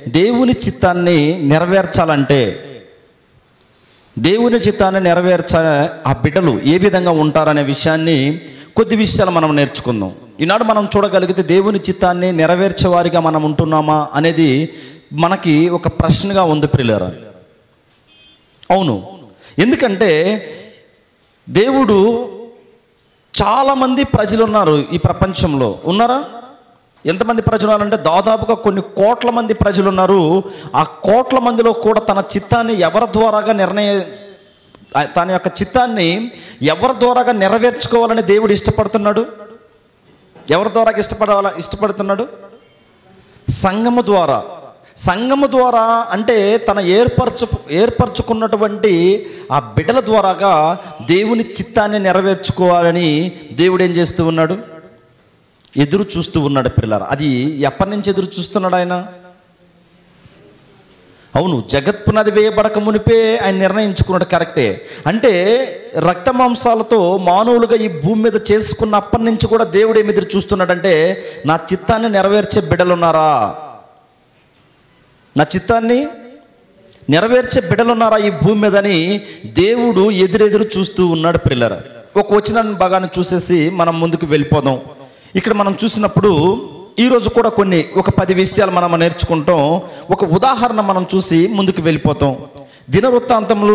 దేవుని చిత్తాన్ని నెరవేర్చాలంటే దేవుని చిత్తాన్ని నెరవేర్చ ఆ బిడ్డలు ఏ విధంగా ఉంటారనే విషయాన్ని కొద్ది విషయాలు మనం నేర్చుకుందాం ఈనాడు మనం చూడగలిగితే దేవుని చిత్తాన్ని నెరవేర్చే వారిగా మనం ఉంటున్నామా అనేది మనకి ఒక ప్రశ్నగా ఉంది ప్రియులరా అవును ఎందుకంటే దేవుడు చాలామంది ప్రజలు ఉన్నారు ఈ ప్రపంచంలో ఉన్నారా ఎంతమంది ప్రజలు ఉన్నారంటే దాదాపుగా కొన్ని కోట్ల మంది ప్రజలు ఉన్నారు ఆ కోట్ల మందిలో కూడా తన చిత్తాన్ని ఎవరి ద్వారాగా నిర్ణయ ఆ తన యొక్క చిత్తాన్ని ఎవరి ద్వారాగా నెరవేర్చుకోవాలని దేవుడు ఇష్టపడుతున్నాడు ఎవరి ద్వారాగా ఇష్టపడాల ఇష్టపడుతున్నాడు సంఘము ద్వారా సంఘము ద్వారా అంటే తన ఏర్పరచు ఏర్పరచుకున్నటువంటి ఆ బిడ్డల ద్వారాగా దేవుని చిత్తాన్ని నెరవేర్చుకోవాలని దేవుడు ఏం చేస్తూ ఉన్నాడు ఎదురు చూస్తూ ఉన్నాడు పిల్లలు అది ఎప్పటి నుంచి ఎదురు చూస్తున్నాడు ఆయన అవును జగత్ పునాది వేయబడక మునిపే ఆయన నిర్ణయించుకున్నాడు కరెక్టే అంటే రక్త మాంసాలతో మానవులుగా ఈ భూమి మీద చేసుకున్న అప్పటి నుంచి కూడా దేవుడు ఏమి ఎదురు చూస్తున్నాడంటే నా చిత్తాన్ని నెరవేర్చే బిడ్డలున్నారా నా చిత్తాన్ని నెరవేర్చే బిడ్డలున్నారా ఈ భూమి మీదని దేవుడు ఎదురెదురు చూస్తూ ఉన్నాడు పిల్లర ఒక వచ్చిన భాగాన్ని చూసేసి మనం ముందుకు వెళ్ళిపోదాం ఇక్కడ మనం చూసినప్పుడు ఈరోజు కూడా కొన్ని ఒక పది విషయాలు మనం నేర్చుకుంటాం ఒక ఉదాహరణ మనం చూసి ముందుకు వెళ్ళిపోతాం దినవృత్తాంతములు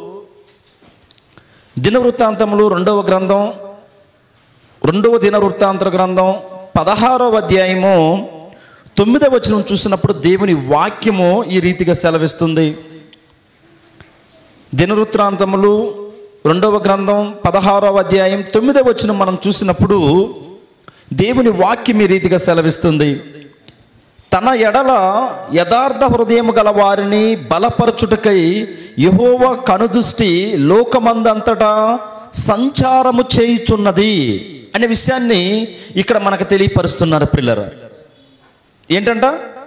దినవృత్తాంతములు రెండవ గ్రంథం రెండవ దినవృత్తాంత గ్రంథం పదహారవ అధ్యాయము తొమ్మిదవ వచనం చూసినప్పుడు దేవుని వాక్యము ఈ రీతిగా సెలవిస్తుంది దినవృత్తాంతములు రెండవ గ్రంథం పదహారవ అధ్యాయం తొమ్మిదవ వచనం మనం చూసినప్పుడు దేవుని వాక్యం ఈ రీతిగా సెలవిస్తుంది తన ఎడల యథార్థ హృదయము గల వారిని బలపరచుటకై యహోవ కనుదృష్టి లోకమందంతటా సంచారము చేయుచున్నది అనే విషయాన్ని ఇక్కడ మనకు తెలియపరుస్తున్నారు పిల్లలు ఏంటంట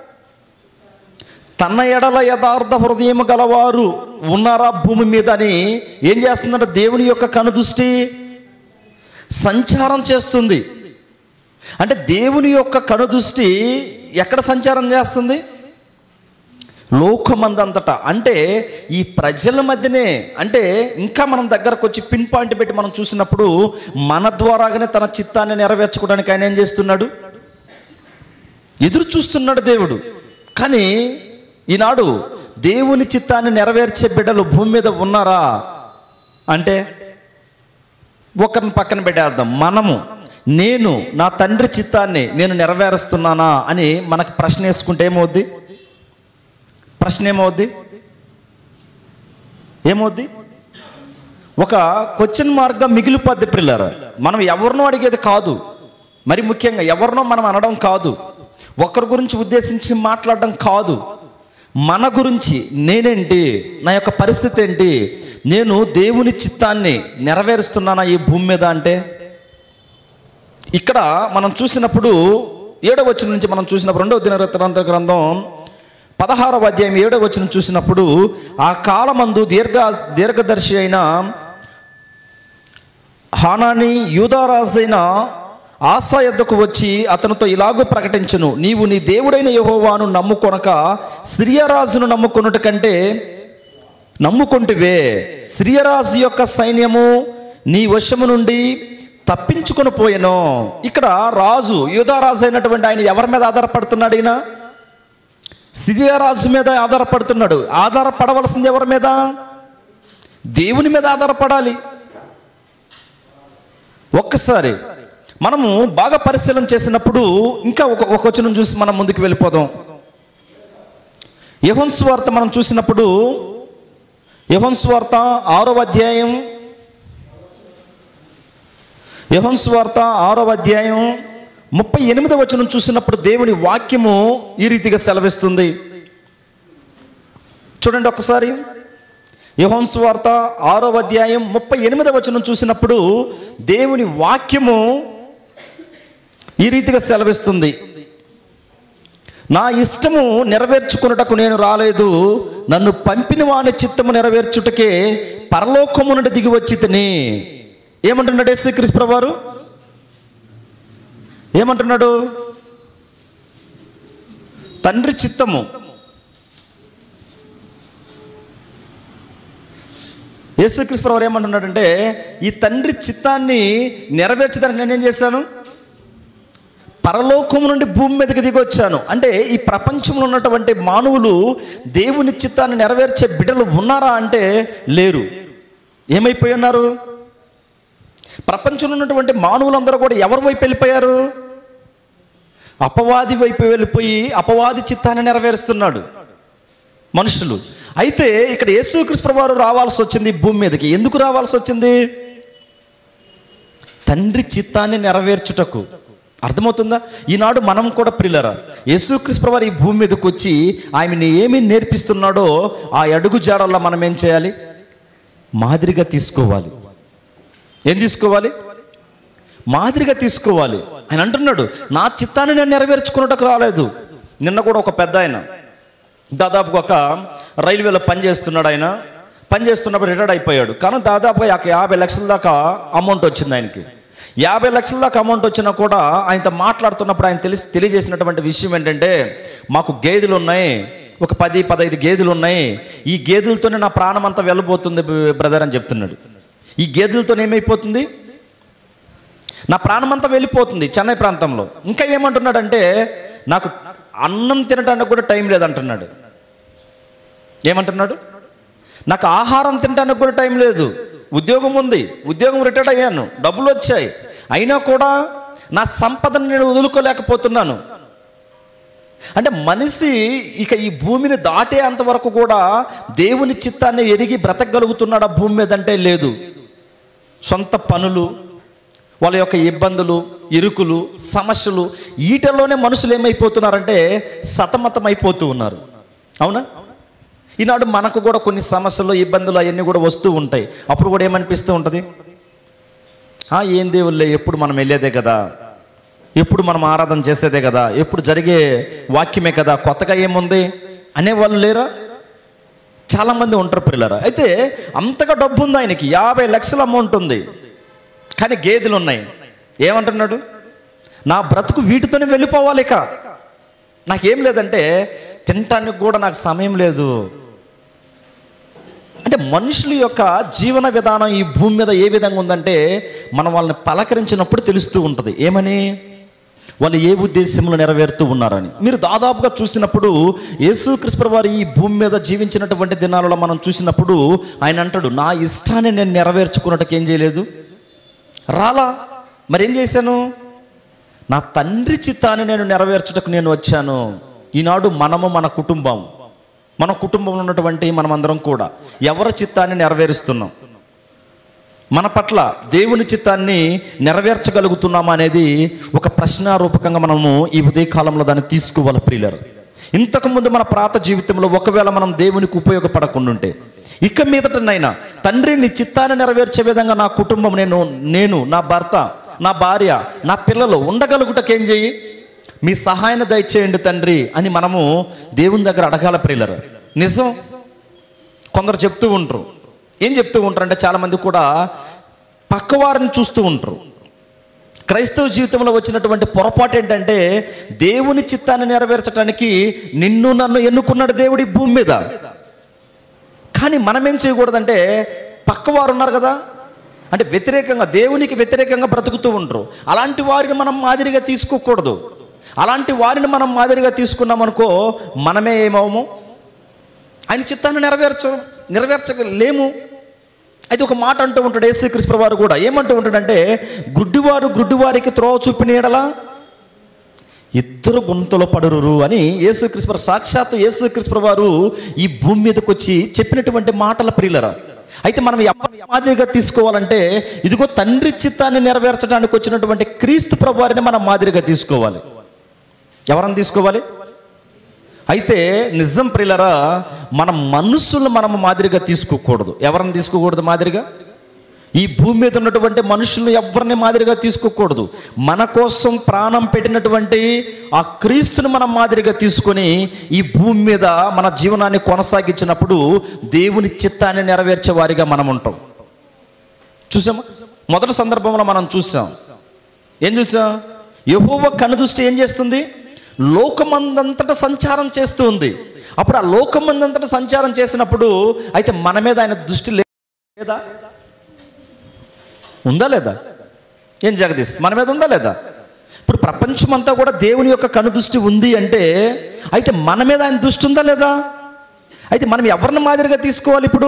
తన ఎడల యథార్థ హృదయము గలవారు ఉన్నారా భూమి మీద అని ఏం చేస్తుందంటే దేవుని యొక్క కనుదృష్టి సంచారం చేస్తుంది అంటే దేవుని యొక్క కనుదృష్టి ఎక్కడ సంచారం చేస్తుంది లోకమందంతటా అంటే ఈ ప్రజల మధ్యనే అంటే ఇంకా మనం దగ్గరకు వచ్చి పిన్ పాయింట్ పెట్టి మనం చూసినప్పుడు మన ద్వారాగానే తన చిత్తాన్ని నెరవేర్చుకోవడానికి ఆయన ఏం చేస్తున్నాడు ఎదురు చూస్తున్నాడు దేవుడు కానీ ఈనాడు దేవుని చిత్తాన్ని నెరవేర్చే బిడ్డలు భూమి మీద ఉన్నారా అంటే ఒకరిని పక్కన పెట్టేద్దాం మనము నేను నా తండ్రి చిత్తాన్ని నేను నెరవేరుస్తున్నానా అని మనకు ప్రశ్న వేసుకుంటే ఏమవుద్ది ప్రశ్న ఏమవుద్ది ఏమవుద్ది ఒక క్వశ్చన్ మార్గం మిగిలిపోద్ది పిల్లలు మనం ఎవరినో అడిగేది కాదు మరి ముఖ్యంగా ఎవరినో మనం అనడం కాదు ఒకరి గురించి ఉద్దేశించి మాట్లాడడం కాదు మన గురించి నేనేంటి నా యొక్క పరిస్థితి ఏంటి నేను దేవుని చిత్తాన్ని నెరవేరుస్తున్నానా ఈ భూమి మీద అంటే ఇక్కడ మనం చూసినప్పుడు ఏడవ వచ్చిన నుంచి మనం చూసినప్పుడు రెండవ దినరత్నాంత గ్రంథం పదహారవ అధ్యాయం ఏడవ వచ్చిన చూసినప్పుడు ఆ కాలమందు దీర్ఘ దీర్ఘదర్శి అయిన హానాని యూదారాజైన ఆశా ఎద్దకు వచ్చి అతనితో ఇలాగూ ప్రకటించును నీవు నీ దేవుడైన యహోవాను నమ్ముకొనక సిరియరాజును నమ్ముకొనుట కంటే నమ్ముకుంటువే సిరియరాజు యొక్క సైన్యము నీ వశము నుండి తప్పించుకొని పోయెను ఇక్కడ రాజు యూదారాజు అయినటువంటి ఆయన ఎవరి మీద ఆధారపడుతున్నాడు ఈయన సిరియరాజు మీద ఆధారపడుతున్నాడు ఆధారపడవలసింది ఎవరి మీద దేవుని మీద ఆధారపడాలి ఒక్కసారి మనము బాగా పరిశీలన చేసినప్పుడు ఇంకా ఒక ఒక వచనం చూసి మనం ముందుకు వెళ్ళిపోదాం యహోన్ స్వార్త మనం చూసినప్పుడు యహోన్ స్వార్త ఆరో అధ్యాయం యహోన్ స్వార్త ఆరో అధ్యాయం ముప్పై ఎనిమిదవ వచనం చూసినప్పుడు దేవుని వాక్యము ఈ రీతిగా సెలవిస్తుంది చూడండి ఒకసారి యహోన్ స్వార్త ఆరో అధ్యాయం ముప్పై ఎనిమిదవ వచనం చూసినప్పుడు దేవుని వాక్యము ఈ రీతిగా సెలవిస్తుంది నా ఇష్టము నెరవేర్చుకున్నటకు నేను రాలేదు నన్ను పంపిన వాని చిత్తము నెరవేర్చుటకే పరలోకము నుండి దిగి వచ్చి తిని ఏమంటున్నాడు యేసుక్రీస్తు వారు ఏమంటున్నాడు తండ్రి చిత్తము యేసుక్రీస్తు వారు ఏమంటున్నాడంటే ఈ తండ్రి చిత్తాన్ని నెరవేర్చడానికి నేనేం చేశాను పరలోకం నుండి భూమి మీదకి దిగి వచ్చాను అంటే ఈ ప్రపంచంలో ఉన్నటువంటి మానవులు దేవుని చిత్తాన్ని నెరవేర్చే బిడ్డలు ఉన్నారా అంటే లేరు ఏమైపోయి ఉన్నారు ప్రపంచంలో ఉన్నటువంటి మానవులందరూ కూడా ఎవరి వైపు వెళ్ళిపోయారు అపవాది వైపు వెళ్ళిపోయి అపవాది చిత్తాన్ని నెరవేరుస్తున్నాడు మనుషులు అయితే ఇక్కడ యేసుక్రీస్తు వారు రావాల్సి వచ్చింది ఈ భూమి మీదకి ఎందుకు రావాల్సి వచ్చింది తండ్రి చిత్తాన్ని నెరవేర్చుటకు అర్థమవుతుందా ఈనాడు మనం కూడా ప్రిల్లరా యేసుక్రీస్తు వారు ఈ భూమి మీదకి వచ్చి ఆయన్ని ఏమి నేర్పిస్తున్నాడో ఆ అడుగు జాడల్లో మనం ఏం చేయాలి మాదిరిగా తీసుకోవాలి ఏం తీసుకోవాలి మాదిరిగా తీసుకోవాలి ఆయన అంటున్నాడు నా చిత్తాన్ని నేను నెరవేర్చుకున్నట్టుకు రాలేదు నిన్న కూడా ఒక పెద్ద ఆయన దాదాపుగా ఒక రైల్వేలో పనిచేస్తున్నాడు ఆయన పనిచేస్తున్నప్పుడు రిటైర్డ్ అయిపోయాడు కానీ దాదాపుగా ఒక యాభై లక్షల దాకా అమౌంట్ వచ్చింది ఆయనకి యాభై లక్షల దాకా అమౌంట్ వచ్చినా కూడా ఆయనతో మాట్లాడుతున్నప్పుడు ఆయన తెలిసి తెలియజేసినటువంటి విషయం ఏంటంటే మాకు గేదెలు ఉన్నాయి ఒక పది పదహైదు గేదెలు ఉన్నాయి ఈ గేదెలతోనే నా ప్రాణం అంతా వెళ్ళబోతుంది బ్రదర్ అని చెప్తున్నాడు ఈ గేదెలతో ఏమైపోతుంది నా ప్రాణం అంతా వెళ్ళిపోతుంది చెన్నై ప్రాంతంలో ఇంకా ఏమంటున్నాడంటే నాకు అన్నం తినడానికి కూడా టైం లేదంటున్నాడు ఏమంటున్నాడు నాకు ఆహారం తినడానికి కూడా టైం లేదు ఉద్యోగం ఉంది ఉద్యోగం రిటైర్డ్ అయ్యాను డబ్బులు వచ్చాయి అయినా కూడా నా సంపదను నేను వదులుకోలేకపోతున్నాను అంటే మనిషి ఇక ఈ భూమిని దాటే అంతవరకు కూడా దేవుని చిత్తాన్ని ఎరిగి బ్రతకగలుగుతున్నాడు ఆ భూమి మీద అంటే లేదు సొంత పనులు వాళ్ళ యొక్క ఇబ్బందులు ఇరుకులు సమస్యలు ఈటల్లోనే మనుషులు ఏమైపోతున్నారంటే సతమతం అయిపోతూ ఉన్నారు అవునా ఈనాడు మనకు కూడా కొన్ని సమస్యలు ఇబ్బందులు అవన్నీ కూడా వస్తూ ఉంటాయి అప్పుడు కూడా ఏమనిపిస్తూ ఉంటుంది "ఆ, ఏం దేవుళ్ళే ఎప్పుడు మనం వెళ్ళేదే కదా ఎప్పుడు మనం ఆరాధన చేసేదే కదా ఎప్పుడు జరిగే వాక్యమే కదా కొత్తగా ఏముంది అనేవాళ్ళు లేరా చాలామంది ఉంటారు పిల్లరా అయితే అంతగా డబ్బు ఉంది ఆయనకి యాభై లక్షల అమౌంట్ ఉంది కానీ గేదెలు ఉన్నాయి ఏమంటున్నాడు నా బ్రతుకు వీటితోనే వెళ్ళిపోవాలి ఇక నాకేం లేదంటే తినటానికి కూడా నాకు సమయం లేదు అంటే మనుషుల యొక్క జీవన విధానం ఈ భూమి మీద ఏ విధంగా ఉందంటే మనం వాళ్ళని పలకరించినప్పుడు తెలుస్తూ ఉంటుంది ఏమని వాళ్ళు ఏ ఉద్దేశంలో నెరవేరుతూ ఉన్నారని మీరు దాదాపుగా చూసినప్పుడు యేసుక్రీస్తు వారు ఈ భూమి మీద జీవించినటువంటి దినాలలో మనం చూసినప్పుడు ఆయన అంటాడు నా ఇష్టాన్ని నేను నెరవేర్చుకున్నట్టుకు ఏం చేయలేదు రాలా మరి ఏం చేశాను నా తండ్రి చిత్తాన్ని నేను నెరవేర్చుటకు నేను వచ్చాను ఈనాడు మనము మన కుటుంబం మన కుటుంబంలో ఉన్నటువంటి మనమందరం కూడా ఎవరి చిత్తాన్ని నెరవేరుస్తున్నాం మన పట్ల దేవుని చిత్తాన్ని నెరవేర్చగలుగుతున్నామా అనేది ఒక ప్రశ్నారూపకంగా మనము ఈ ఉదయకాలంలో దాన్ని తీసుకోవాలి ప్రియులరు ఇంతకుముందు మన ప్రాత జీవితంలో ఒకవేళ మనం దేవునికి ఉపయోగపడకుండా ఉంటే ఇక మీదటనైనా తండ్రి నీ చిత్తాన్ని నెరవేర్చే విధంగా నా కుటుంబం నేను నేను నా భర్త నా భార్య నా పిల్లలు ఉండగలుగుటకేం చెయ్యి మీ సహాయాన్ని దయచేయండి తండ్రి అని మనము దేవుని దగ్గర అడగాల ప్రియులరు నిజం కొందరు చెప్తూ ఉంటారు ఏం చెప్తూ ఉంటారు అంటే చాలామంది కూడా పక్కవారిని చూస్తూ ఉంటారు క్రైస్తవ జీవితంలో వచ్చినటువంటి పొరపాటు ఏంటంటే దేవుని చిత్తాన్ని నెరవేర్చడానికి నిన్ను నన్ను ఎన్నుకున్నాడు దేవుడి భూమి మీద కానీ మనం ఏం చేయకూడదంటే పక్కవారు ఉన్నారు కదా అంటే వ్యతిరేకంగా దేవునికి వ్యతిరేకంగా బ్రతుకుతూ ఉంటారు అలాంటి వారిని మనం మాదిరిగా తీసుకోకూడదు అలాంటి వారిని మనం మాదిరిగా తీసుకున్నాం అనుకో మనమే ఏమవుము ఆయన చిత్తాన్ని నెరవేర్చ నెరవేర్చలేము అయితే ఒక మాట అంటూ ఉంటాడు యేసుక్రీస్తు వారు కూడా ఏమంటూ ఉంటాడంటే గుడ్డివారు గుడ్డివారికి త్రోవ చూపిన ఎడలా ఇద్దరు గుంతలో పడురు అని యేసుక్రీస్తు వారు సాక్షాత్తు యేసుక్రీస్తు వారు ఈ భూమి మీదకి వచ్చి చెప్పినటువంటి మాటల ప్రియులరా అయితే మనం ఎవరిని మాదిరిగా తీసుకోవాలంటే ఇదిగో తండ్రి చిత్తాన్ని నెరవేర్చడానికి వచ్చినటువంటి క్రీస్తు ప్రభు వారిని మనం మాదిరిగా తీసుకోవాలి ఎవరని తీసుకోవాలి అయితే నిజం ప్రియులరా మన మనుషులు మనం మాదిరిగా తీసుకోకూడదు ఎవరిని తీసుకోకూడదు మాదిరిగా ఈ భూమి మీద ఉన్నటువంటి మనుషులను ఎవరిని మాదిరిగా తీసుకోకూడదు మన కోసం ప్రాణం పెట్టినటువంటి ఆ క్రీస్తుని మనం మాదిరిగా తీసుకొని ఈ భూమి మీద మన జీవనాన్ని కొనసాగించినప్పుడు దేవుని చిత్తాన్ని నెరవేర్చే వారిగా మనం ఉంటాం చూసామా మొదటి సందర్భంలో మనం చూసాం ఏం చూసాం యహోవ కనుదృష్టి ఏం చేస్తుంది లోకమందంతటా సంచారం చేస్తూ ఉంది అప్పుడు ఆ లోకమందంతటా సంచారం చేసినప్పుడు అయితే మన మీద ఆయన దృష్టి లేదా ఉందా లేదా ఏం జగదీష్ మన మీద ఉందా లేదా ఇప్పుడు ప్రపంచమంతా కూడా దేవుని యొక్క కనుదృష్టి ఉంది అంటే అయితే మన మీద ఆయన దృష్టి ఉందా లేదా అయితే మనం ఎవరిని మాదిరిగా తీసుకోవాలి ఇప్పుడు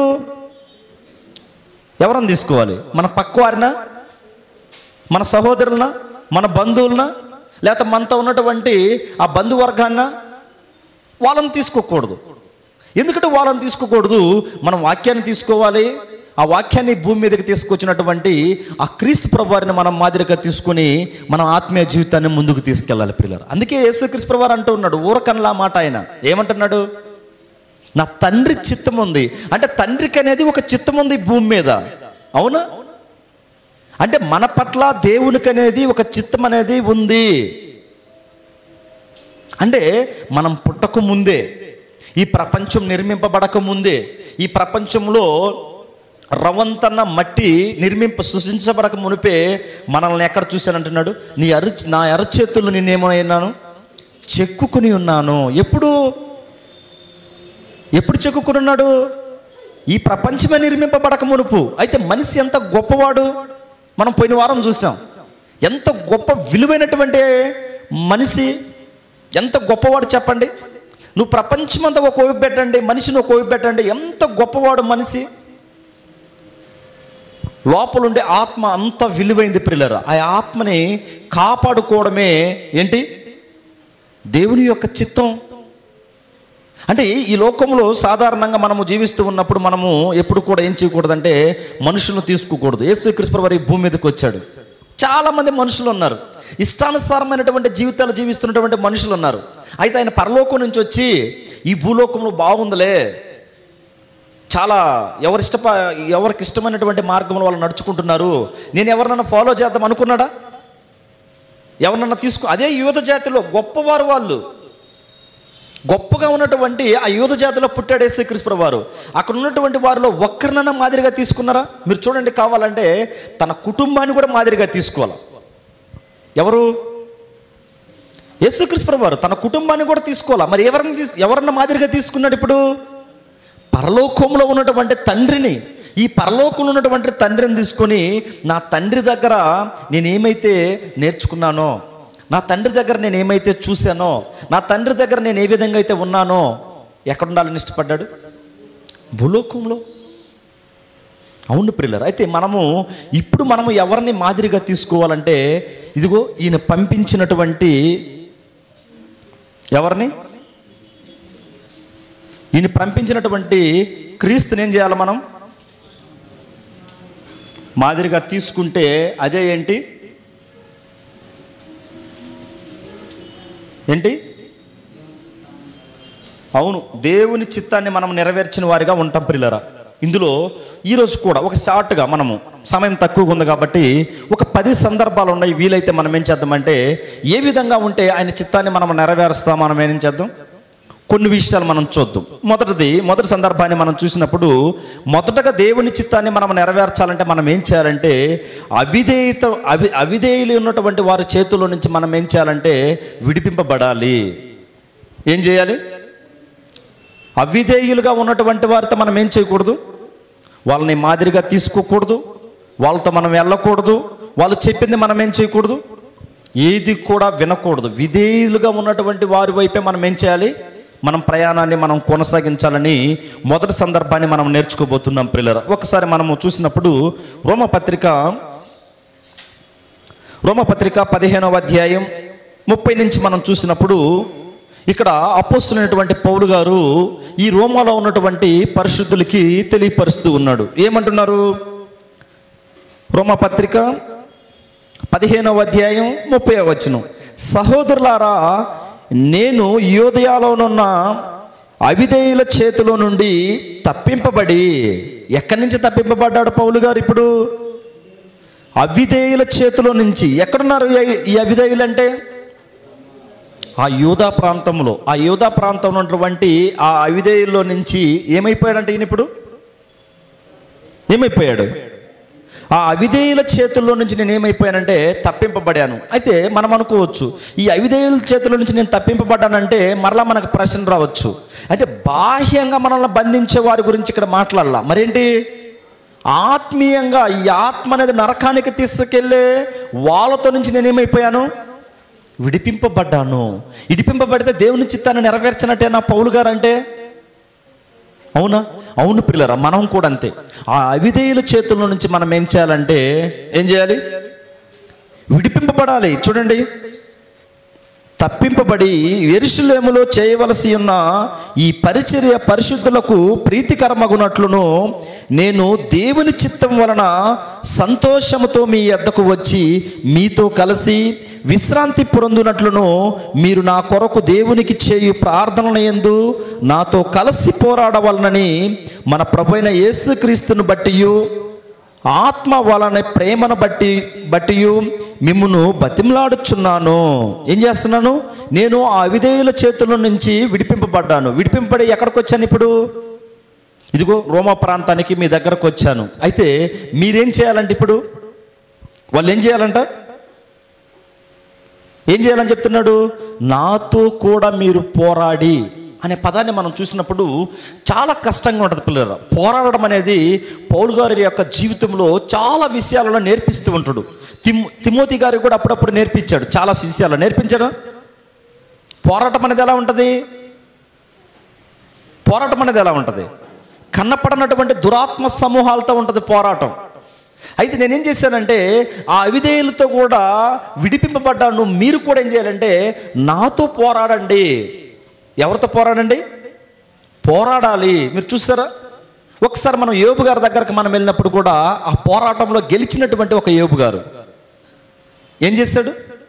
ఎవరిని తీసుకోవాలి మన పక్కవారినా మన సహోదరులనా మన బంధువులనా లేకపోతే మనతో ఉన్నటువంటి ఆ బంధువర్గాన్న వాళ్ళని తీసుకోకూడదు ఎందుకంటే వాళ్ళని తీసుకోకూడదు మనం వాక్యాన్ని తీసుకోవాలి ఆ వాక్యాన్ని భూమి మీదకి తీసుకొచ్చినటువంటి ఆ క్రీస్తు ప్రభువారిని మనం మాదిరిగా తీసుకొని మనం ఆత్మీయ జీవితాన్ని ముందుకు తీసుకెళ్ళాలి పిల్లలు అందుకే యేసుక్రీస్తు ప్రభువారు అంటూ ఉన్నాడు ఊరకన్లా మాట ఆయన ఏమంటున్నాడు నా తండ్రి చిత్తం ఉంది అంటే తండ్రికి అనేది ఒక చిత్తం ఉంది ఈ భూమి మీద అవునా అంటే మన పట్ల దేవునికి అనేది ఒక చిత్తం అనేది ఉంది అంటే మనం పుట్టక ముందే ఈ ప్రపంచం నిర్మింపబడక ముందే ఈ ప్రపంచంలో రవంతన్న మట్టి నిర్మింప సృష్టించబడక మునిపే మనల్ని ఎక్కడ చూశానంటున్నాడు నీ అరు నా అరచేతులు నేనేమైనాను చెక్కుకుని ఉన్నాను ఎప్పుడు ఎప్పుడు చెక్కుకుని ఉన్నాడు ఈ ప్రపంచమే నిర్మింపబడక మునుపు అయితే మనిషి ఎంత గొప్పవాడు మనం పోయిన వారం చూసాం ఎంత గొప్ప విలువైనటువంటి మనిషి ఎంత గొప్పవాడు చెప్పండి నువ్వు ప్రపంచమంతా ఒక వైపు పెట్టండి మనిషిని ఒక వైపు పెట్టండి ఎంత గొప్పవాడు మనిషి లోపలుండే ఆత్మ అంత విలువైంది పిల్లరా ఆ ఆత్మని కాపాడుకోవడమే ఏంటి దేవుని యొక్క చిత్తం అంటే ఈ లోకంలో సాధారణంగా మనము జీవిస్తూ ఉన్నప్పుడు మనము ఎప్పుడు కూడా ఏం చేయకూడదంటే మనుషులను తీసుకోకూడదు యేసుక్రీస్తు వారి భూమి మీదకి వచ్చాడు చాలా మంది మనుషులు ఉన్నారు ఇష్టానుసారమైనటువంటి జీవితాలు జీవిస్తున్నటువంటి మనుషులు ఉన్నారు అయితే ఆయన పరలోకం నుంచి వచ్చి ఈ భూలోకంలో బాగుందిలే చాలా ఎవరిష్టప ఎవరికి ఇష్టమైనటువంటి మార్గంలో వాళ్ళు నడుచుకుంటున్నారు నేను ఎవరినన్నా ఫాలో చేద్దాం అనుకున్నాడా ఎవరినన్నా తీసుకో అదే యువత జాతిలో గొప్పవారు వాళ్ళు గొప్పగా ఉన్నటువంటి ఆ యూద జాతిలో పుట్టాడు యేసుక్రీస్తు వారు అక్కడ ఉన్నటువంటి వారిలో ఒక్కరినన్నా మాదిరిగా తీసుకున్నారా మీరు చూడండి కావాలంటే తన కుటుంబాన్ని కూడా మాదిరిగా తీసుకోవాలి ఎవరు యేసుక్రీస్తు వారు తన కుటుంబాన్ని కూడా తీసుకోవాలా మరి ఎవరిని తీసు ఎవరన్నా మాదిరిగా తీసుకున్నాడు ఇప్పుడు పరలోకంలో ఉన్నటువంటి తండ్రిని ఈ పరలోకంలో ఉన్నటువంటి తండ్రిని తీసుకొని నా తండ్రి దగ్గర నేనేమైతే నేర్చుకున్నానో నా తండ్రి దగ్గర నేను ఏమైతే చూశానో నా తండ్రి దగ్గర నేను ఏ విధంగా అయితే ఉన్నానో ఎక్కడ ఉండాలని ఇష్టపడ్డాడు భూలోకంలో అవును ప్రిల్లర్ అయితే మనము ఇప్పుడు మనము ఎవరిని మాదిరిగా తీసుకోవాలంటే ఇదిగో ఈయన పంపించినటువంటి ఎవరిని ఈయన పంపించినటువంటి క్రీస్తుని ఏం చేయాలి మనం మాదిరిగా తీసుకుంటే అదే ఏంటి ఏంటి అవును దేవుని చిత్తాన్ని మనం నెరవేర్చిన వారిగా ఉంటాం ప్రిల్లరా ఇందులో ఈరోజు కూడా ఒక షార్ట్గా మనము సమయం తక్కువగా ఉంది కాబట్టి ఒక పది సందర్భాలు ఉన్నాయి వీలైతే మనం ఏం చేద్దామంటే ఏ విధంగా ఉంటే ఆయన చిత్తాన్ని మనం నెరవేరుస్తాం మనం ఏం చేద్దాం కొన్ని విషయాలు మనం చూద్దాం మొదటిది మొదటి సందర్భాన్ని మనం చూసినప్పుడు మొదటగా దేవుని చిత్తాన్ని మనం నెరవేర్చాలంటే మనం ఏం చేయాలంటే అవిధేయత అవి అవిధేయులు ఉన్నటువంటి వారి చేతుల్లో నుంచి మనం ఏం చేయాలంటే విడిపింపబడాలి ఏం చేయాలి అవిధేయులుగా ఉన్నటువంటి వారితో మనం ఏం చేయకూడదు వాళ్ళని మాదిరిగా తీసుకోకూడదు వాళ్ళతో మనం వెళ్ళకూడదు వాళ్ళు చెప్పింది మనం ఏం చేయకూడదు ఏది కూడా వినకూడదు విధేయులుగా ఉన్నటువంటి వారి వైపే మనం ఏం చేయాలి మనం ప్రయాణాన్ని మనం కొనసాగించాలని మొదటి సందర్భాన్ని మనం నేర్చుకోబోతున్నాం పిల్లల ఒకసారి మనము చూసినప్పుడు రోమపత్రిక రోమపత్రిక పదిహేనవ అధ్యాయం ముప్పై నుంచి మనం చూసినప్పుడు ఇక్కడ అపోస్తులైనటువంటి పౌలు గారు ఈ రోమాలో ఉన్నటువంటి పరిశుద్ధులకి తెలియపరుస్తూ ఉన్నాడు ఏమంటున్నారు రోమపత్రిక పదిహేనవ అధ్యాయం ముప్పై వచనం సహోదరులారా నేను యోదయాలోనున్న అవిధేయుల చేతిలో నుండి తప్పింపబడి ఎక్కడి నుంచి తప్పింపబడ్డాడు పౌలు గారు ఇప్పుడు అవిధేయుల చేతిలో నుంచి ఎక్కడున్నారు ఈ- ఈ అవిధేయులు అంటే ఆ యూదా ప్రాంతంలో ఆ యూదా ప్రాంతంలో ఉన్నటువంటి ఆ అవిధేయుల్లో నుంచి ఏమైపోయాడంటే ఈయన ఇప్పుడు ఏమైపోయాడు ఆ అవిధేయుల చేతుల్లో నుంచి నేను ఏమైపోయానంటే తప్పింపబడాను అయితే మనం అనుకోవచ్చు ఈ అవిధేయుల చేతుల నుంచి నేను తప్పింపబడ్డానంటే మరలా మనకు ప్రశ్న రావచ్చు అంటే బాహ్యంగా మనల్ని బంధించే వారి గురించి ఇక్కడ మాట్లాడాల మరేంటి ఆత్మీయంగా ఈ ఆత్మ అనేది నరకానికి తీసుకెళ్ళే వాళ్ళతో నుంచి నేనేమైపోయాను విడిపింపబడ్డాను విడిపింపబడితే దేవుని చిత్తాన్ని నెరవేర్చినట్టే నా పౌలు గారు అంటే అవునా అవును పిల్లరా మనం కూడా అంతే ఆ అవిధేయుల చేతుల నుంచి మనం ఏం చేయాలంటే ఏం చేయాలి విడిపింపబడాలి చూడండి తప్పింపబడి ఎరుసలేములో చేయవలసి ఉన్న ఈ పరిచర్య పరిశుద్ధులకు ప్రీతికరమగునట్లును నేను దేవుని చిత్తం వలన సంతోషముతో మీ యొద్దకు వచ్చి మీతో కలిసి విశ్రాంతి పొందునట్లును మీరు నా కొరకు దేవునికి చేయు ప్రార్థనల యందు నాతో కలిసి పోరాడవలనని మన ప్రభు అయిన యేసుక్రీస్తును బట్టియు ఆత్మ వలన ప్రేమను బట్టి బట్టి మిమ్మును బతిమలాడుచున్నాను ఏం చేస్తున్నాను నేను ఆ అవిధేయుల చేతుల నుంచి విడిపింపబడ్డాను విడిపింపబడి ఎక్కడికి వచ్చాను ఇప్పుడు ఇదిగో రోమా ప్రాంతానికి మీ దగ్గరకు వచ్చాను అయితే మీరేం చేయాలంటే ఇప్పుడు వాళ్ళు ఏం చేయాలంట ఏం చేయాలని చెప్తున్నాడు నాతో కూడా మీరు పోరాడి అనే పదాన్ని మనం చూసినప్పుడు చాలా కష్టంగా ఉంటుంది పిల్లలు పోరాడడం అనేది పౌలు గారి యొక్క జీవితంలో చాలా విషయాలలో నేర్పిస్తూ ఉంటాడు తిమ్ తిమోతి గారికి కూడా అప్పుడప్పుడు నేర్పించాడు చాలా విషయాలు నేర్పించాడు పోరాటం అనేది ఎలా ఉంటుంది పోరాటం అనేది ఎలా ఉంటుంది కన్నపడనటువంటి దురాత్మ సమూహాలతో ఉంటుంది పోరాటం అయితే నేనేం చేశానంటే ఆ అవిధేయులతో కూడా విడిపింపబడ్డాను మీరు కూడా ఏం చేయాలంటే నాతో పోరాడండి ఎవరితో పోరాడండి పోరాడాలి మీరు చూసారా ఒకసారి మనం యోబు గారి దగ్గరకు మనం వెళ్ళినప్పుడు కూడా ఆ పోరాటంలో గెలిచినటువంటి ఒక యోబు గారు ఏం చేశాడు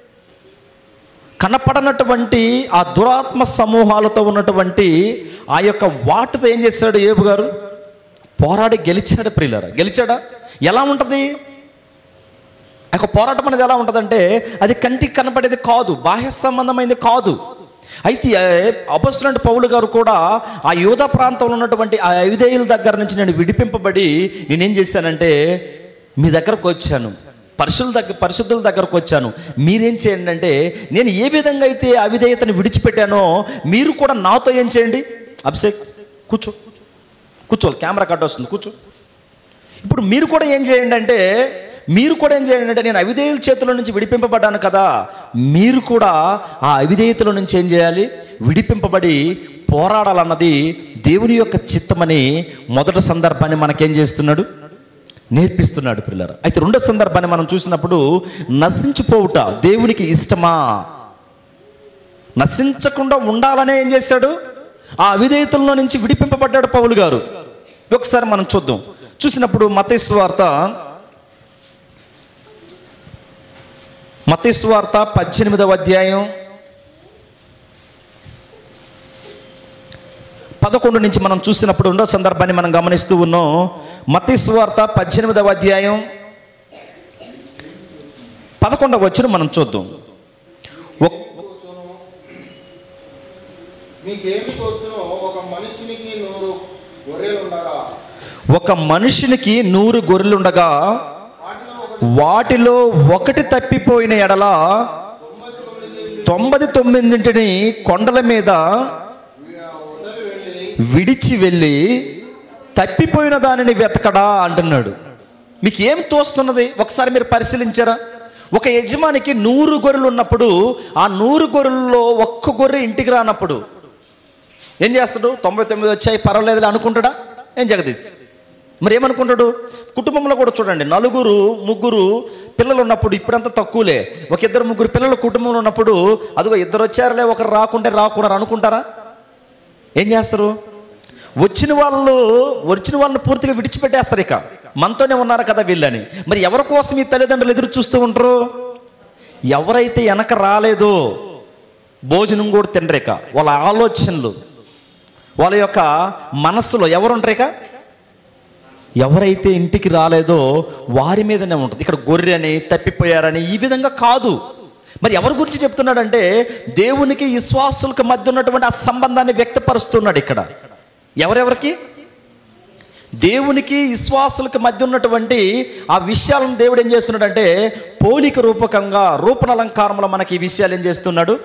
కనపడనటువంటి ఆ దురాత్మ సమూహాలతో ఉన్నటువంటి ఆ యొక్క వాటితో ఏం చేశాడు ఏబు గారు పోరాడి గెలిచాడు ప్రియులరా గెలిచాడా ఎలా ఉంటుంది ఆ యొక్క పోరాటం అనేది ఎలా ఉంటుందంటే అది కంటికి కనపడేది కాదు బాహ్య సంబంధమైనది కాదు అయితే అపస్తులంటి పౌలు గారు కూడా ఆ యూద ప్రాంతంలో ఉన్నటువంటి ఆ ఐదేయుల దగ్గర నుంచి నేను విడిపింపబడి నేనేం చేశానంటే మీ దగ్గరకు వచ్చాను పరిశుల దగ్గర పరిశుద్ధుల దగ్గరకు వచ్చాను మీరేం చేయండి అంటే నేను ఏ విధంగా అయితే అవిధేయతను విడిచిపెట్టానో మీరు కూడా నాతో ఏం చేయండి అభిషేక్ కూర్చో కూర్చోవాలి కెమెరా కట్ వస్తుంది కూర్చో ఇప్పుడు మీరు కూడా ఏం చేయండి అంటే మీరు కూడా ఏం చేయండి అంటే నేను అవిధేయుల చేతుల నుంచి విడిపింపబడ్డాను కదా మీరు కూడా ఆ అవిధేయతల నుంచి ఏం చేయాలి విడిపింపబడి పోరాడాలన్నది దేవుని యొక్క చిత్తమని మొదటి సందర్భాన్ని మనకేం చేస్తున్నాడు నేర్పిస్తున్నాడు పిల్లలు అయితే రెండో సందర్భాన్ని మనం చూసినప్పుడు నశించిపోవుట దేవునికి ఇష్టమా నశించకుండా ఉండాలనే ఏం చేశాడు ఆ అవిధేయతల్లో నుంచి విడిపింపబడ్డాడు పౌలు గారు ఒకసారి మనం చూద్దాం చూసినప్పుడు మతేశ్వార్త మతేశ్వార్త పద్దెనిమిదవ అధ్యాయం పదకొండు నుంచి మనం చూసినప్పుడు రెండో సందర్భాన్ని మనం గమనిస్తూ ఉన్నాం మతేశ్వార్త పద్దెనిమిదవ అధ్యాయం పదకొండవ వచ్చిన మనం చూద్దాం ఒక్- మీకేమి తోచునో ఒక మనిషినికి నూరు గొర్రెలు ఉండగా ఒక మనుషునికి నూరు గొర్రెలుండగా వాటిలో ఒక వాటిలో ఒకటి తప్పిపోయిన ఎడల తొంభై తొమ్మిదింటిని కొండల మీద వదిలి వెళ్ళి విడిచి వెళ్ళి తప్పిపోయిన దానిని వెతకడా అంటున్నాడు మీకు ఏం తోస్తున్నది ఒకసారి మీరు పరిశీలించారా ఒక యజమానికి నూరు గొర్రెలు ఉన్నప్పుడు ఆ నూరు గొర్రెల్లో ఒక్క గొర్రె ఇంటికి రానప్పుడు ఏం చేస్తాడు తొంభై తొమ్మిది వచ్చాయి పర్వాలేదులే అనుకుంటాడా ఏం జగదీష్ మరి ఏమనుకుంటాడు కుటుంబంలో కూడా చూడండి నలుగురు ముగ్గురు పిల్లలు ఉన్నప్పుడు ఇప్పుడంతా తక్కువలే ఒక ఇద్దరు ముగ్గురు పిల్లలు కుటుంబంలో ఉన్నప్పుడు అదిగో ఇద్దరు వచ్చారులే ఒకరు రాకుంటే రాకున్నారు అనుకుంటారా ఏం చేస్తారు వచ్చిన వాళ్ళు వచ్చిన వాళ్ళని పూర్తిగా విడిచిపెట్టేస్తారు ఇక మనతోనే ఉన్నారు కదా వీళ్ళని మరి ఎవరి కోసం ఈ తల్లిదండ్రులు ఎదురు చూస్తూ ఉంటారు ఎవరైతే వెనక రాలేదో భోజనం కూడా తినరేక వాళ్ళ ఆలోచనలు వాళ్ళ యొక్క మనస్సులో ఎవరుంటారు ఇక ఎవరైతే ఇంటికి రాలేదో వారి మీదనే ఉంటుంది ఇక్కడ గొర్రె అని తప్పిపోయారని ఈ విధంగా కాదు మరి ఎవరి గురించి చెప్తున్నాడంటే దేవునికి విశ్వాసులకు మధ్య ఉన్నటువంటి ఆ సంబంధాన్ని వ్యక్తపరుస్తున్నాడు ఇక్కడ ఎవరెవరికి దేవునికి విశ్వాసులకు మధ్య ఉన్నటువంటి ఆ విషయాలను దేవుడు ఏం చేస్తున్నాడంటే పోలిక రూపకంగా రూపణాలంకారంలో మనకి ఈ విషయాలు ఏం చేస్తున్నాడు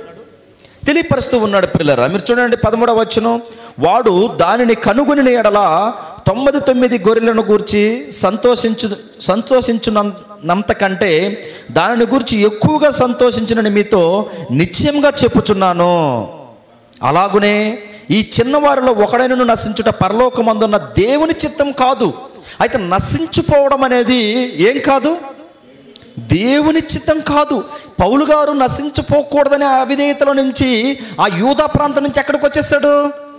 తెలియపరుస్తూ ఉన్నాడు పిల్లరా మీరు చూడండి పదమూడవ వచ్చును వాడు దానిని కనుగొని ఎడల తొంభై తొమ్మిది గొర్రెలను గూర్చి సంతోషించు సంతోషించున్నంత కంటే దానిని గురించి ఎక్కువగా సంతోషించిన మీతో నిశ్చయంగా చెప్పుచున్నాను అలాగునే ఈ చిన్నవారిలో ఒకడైనను నశించుట పరలోకమందున్న దేవుని చిత్తం కాదు అయితే నశించిపోవడం అనేది ఏం కాదు దేవుని చిత్తం కాదు పౌలు గారు నశించిపోకూడదనే అవిధేయతలో నుంచి ఆ యూదా ప్రాంతం నుంచి ఎక్కడికి వచ్చేసాడు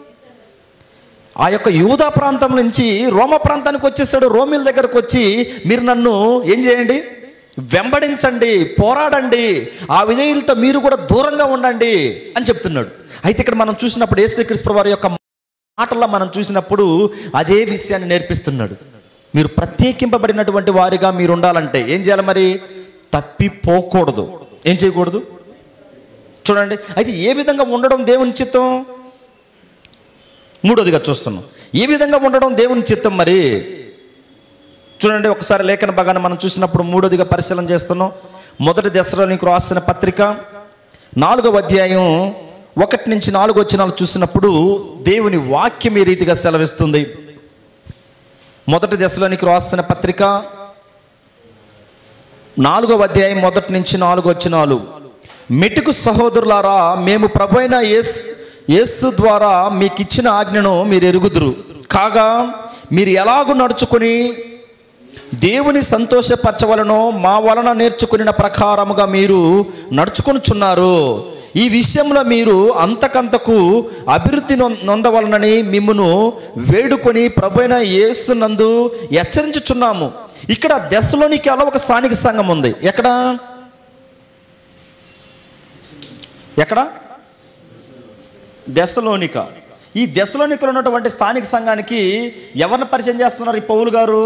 ఆ యొక్క యూదా ప్రాంతం నుంచి రోమ ప్రాంతానికి వచ్చేసాడు రోమిల దగ్గరకు వచ్చి మీరు నన్ను ఏం చేయండి వెంబడించండి పోరాడండి ఆ విధేయులతో మీరు కూడా దూరంగా ఉండండి అని చెప్తున్నాడు అయితే ఇక్కడ మనం చూసినప్పుడు యేసుక్రీస్తు వారి యొక్క మాటల్లో మనం చూసినప్పుడు అదే విషయాన్ని నేర్పిస్తున్నాడు మీరు ప్రత్యేకింపబడినటువంటి వారిగా మీరు ఉండాలంటే ఏం చేయాలి మరి తప్పిపోకూడదు ఏం చేయకూడదు చూడండి అయితే ఏ విధంగా ఉండడం దేవుని చిత్తం మూడోదిగా చూస్తున్నాం ఏ విధంగా ఉండడం దేవుని చిత్తం మరి చూడండి ఒకసారి లేఖన భాగాన్ని మనం చూసినప్పుడు మూడోదిగా పరిశీలన చేస్తున్నాం మొదటి దశలో నీకు రాసిన పత్రిక నాలుగవ అధ్యాయం ఒకటి నుంచి నాలుగు వచ్చినాలు చూసినప్పుడు దేవుని వాక్యం ఈ రీతిగా సెలవిస్తుంది మొదటి దశలోనికి రాసిన పత్రిక నాలుగవ అధ్యాయం మొదటి నుంచి నాలుగు వచ్చినాలు మెటుకు సహోదరులారా మేము ప్రభు అయిన యేస్ యేసు ద్వారా మీకు ఇచ్చిన ఆజ్ఞను మీరు ఎరుగుదురు కాగా మీరు ఎలాగూ నడుచుకొని దేవుని సంతోషపరచవలనో మా వలన నేర్చుకున్న ప్రకారముగా మీరు నడుచుకొనుచున్నారు ఈ విషయంలో మీరు అంతకంతకు అభివృద్ధి నొ- నొందవలనని మిమ్మును వేడుకొని ప్రభైన యేసునందు హెచ్చరించుచున్నాము ఇక్కడ దశలోనికి అలా ఒక స్థానిక సంఘం ఉంది ఎక్కడ ఎక్కడ దశలోనిక ఈ దశలోనికలో ఉన్నటువంటి స్థానిక సంఘానికి ఎవరిని పరిచయం చేస్తున్నారు ఈ పౌలు గారు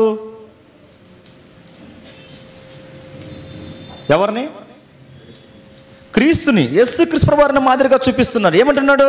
ఎవరిని క్రీస్తుని యేసు క్రీస్తు వారిని మాదిరిగా చూపిస్తున్నారు ఏమంటున్నాడు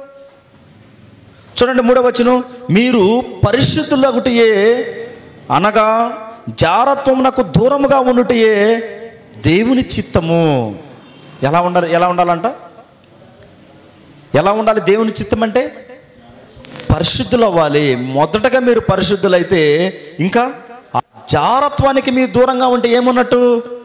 చూడండి మూడవ వచ్చును మీరు పరిశుద్ధులగుటయే అనగా జారత్వమునకు దూరముగా ఉండుటయే దేవుని చిత్తము ఎలా ఉండాలి ఎలా ఉండాలంట ఎలా ఉండాలి దేవుని చిత్తం అంటే పరిశుద్ధులు అవ్వాలి మొదటగా మీరు పరిశుద్ధులైతే ఇంకా ఆ జారత్వానికి మీరు దూరంగా ఉంటే ఏమున్నట్టు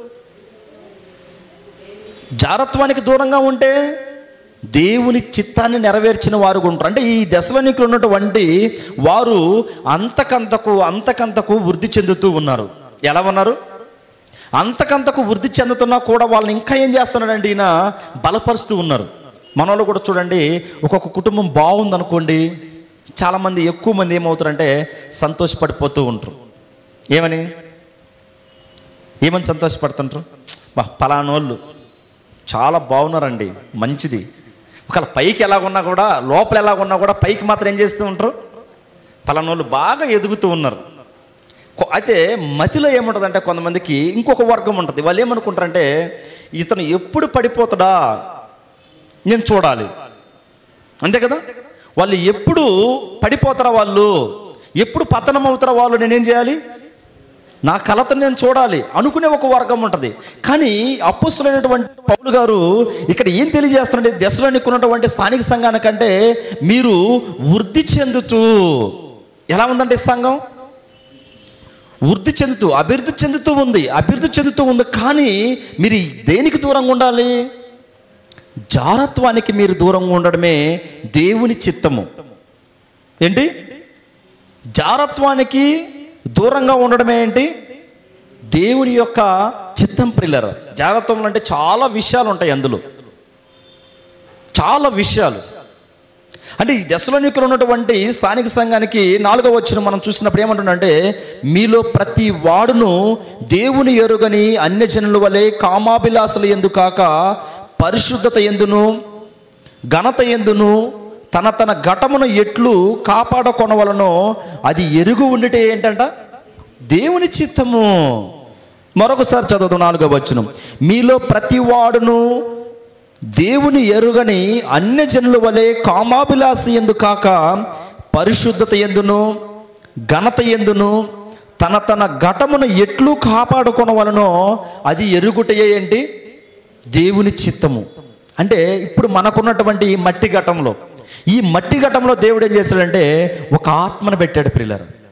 జారత్వానికి దూరంగా ఉంటే దేవుని చిత్తాన్ని నెరవేర్చిన వారు ఉంటారు అంటే ఈ దశలోనికి ఉన్నటువంటి వారు అంతకంతకు అంతకంతకు వృద్ధి చెందుతూ ఉన్నారు ఎలా ఉన్నారు అంతకంతకు వృద్ధి చెందుతున్నా కూడా వాళ్ళని ఇంకా ఏం చేస్తున్నాడండి ఈయన బలపరుస్తూ ఉన్నారు మన వాళ్ళు కూడా చూడండి ఒక్కొక్క కుటుంబం బాగుందనుకోండి చాలామంది ఎక్కువ మంది ఏమవుతారంటే సంతోషపడిపోతూ ఉంటారు ఏమని ఏమని సంతోషపడుతుంటారు బా పలానోళ్ళు చాలా బాగున్నారండి మంచిది ఒకవేళ పైకి ఎలాగున్నా కూడా లోపల ఎలాగున్నా కూడా పైకి మాత్రం ఏం చేస్తూ ఉంటారు పలానోళ్ళు బాగా ఎదుగుతూ ఉన్నారు కొ- అయితే మతిలో ఏముంటుందంటే కొంతమందికి ఇంకొక వర్గం ఉంటుంది వాళ్ళు ఏమనుకుంటారంటే ఇతను ఎప్పుడు పడిపోతాడా నేను చూడాలి అంతే కదా వాళ్ళు ఎప్పుడు పడిపోతారా వాళ్ళు ఎప్పుడు పతనం అవుతారా వాళ్ళు నేనేం చేయాలి నా కలతను నేను చూడాలి అనుకునే ఒక వర్గం ఉంటుంది కానీ అప్పుస్తులైనటువంటి పౌలు గారు ఇక్కడ ఏం తెలియజేస్తున్నారంటే దశలోనికి ఉన్నటువంటి స్థానిక సంఘానికంటే మీరు వృద్ధి చెందుతూ ఎలా ఉందంటే ఈ సంఘం వృద్ధి చెందుతూ అభివృద్ధి చెందుతూ ఉంది అభివృద్ధి చెందుతూ ఉంది కానీ మీరు దేనికి దూరంగా ఉండాలి జారత్వానికి మీరు దూరంగా ఉండడమే దేవుని చిత్తము ఏంటి జారత్వానికి దూరంగా ఉండడమే ఏంటి దేవుని యొక్క చిత్తం ప్రిల్లర్ జారత్వం అంటే చాలా విషయాలు ఉంటాయి అందులో చాలా విషయాలు అంటే ఈ దశలోనికలు ఉన్నటువంటి స్థానిక సంఘానికి నాలుగో వచ్చిన మనం చూసినప్పుడు ఏమంటుందంటే మీలో ప్రతి వాడును దేవుని ఎరుగని అన్యజనుల వలె కామాభిలాసులు ఎందు కాక పరిశుద్ధత ఎందును ఘనత ఎందును తన తన ఘటమును ఎట్లు కాపాడుకొనవలనో అది ఎరుగు ఉండితే ఏంటంట దేవుని చిత్తము మరొకసారి చదువుదాం నాలుగో వచ్చును మీలో ప్రతి వాడును దేవుని ఎరుగని అన్యజనుల వలె కామాభిలాసి ఎందు కాక పరిశుద్ధత ఎందును ఘనత ఎందును తన తన ఘటమును ఎట్లు కాపాడుకొనవలనో అది ఎరుగుటయే ఏంటి దేవుని చిత్తము అంటే ఇప్పుడు మనకున్నటువంటి ఈ మట్టి ఘటంలో ఈ మట్టి ఘటంలో దేవుడు ఏం చేశాడంటే ఒక ఆత్మను పెట్టాడు పిల్లలు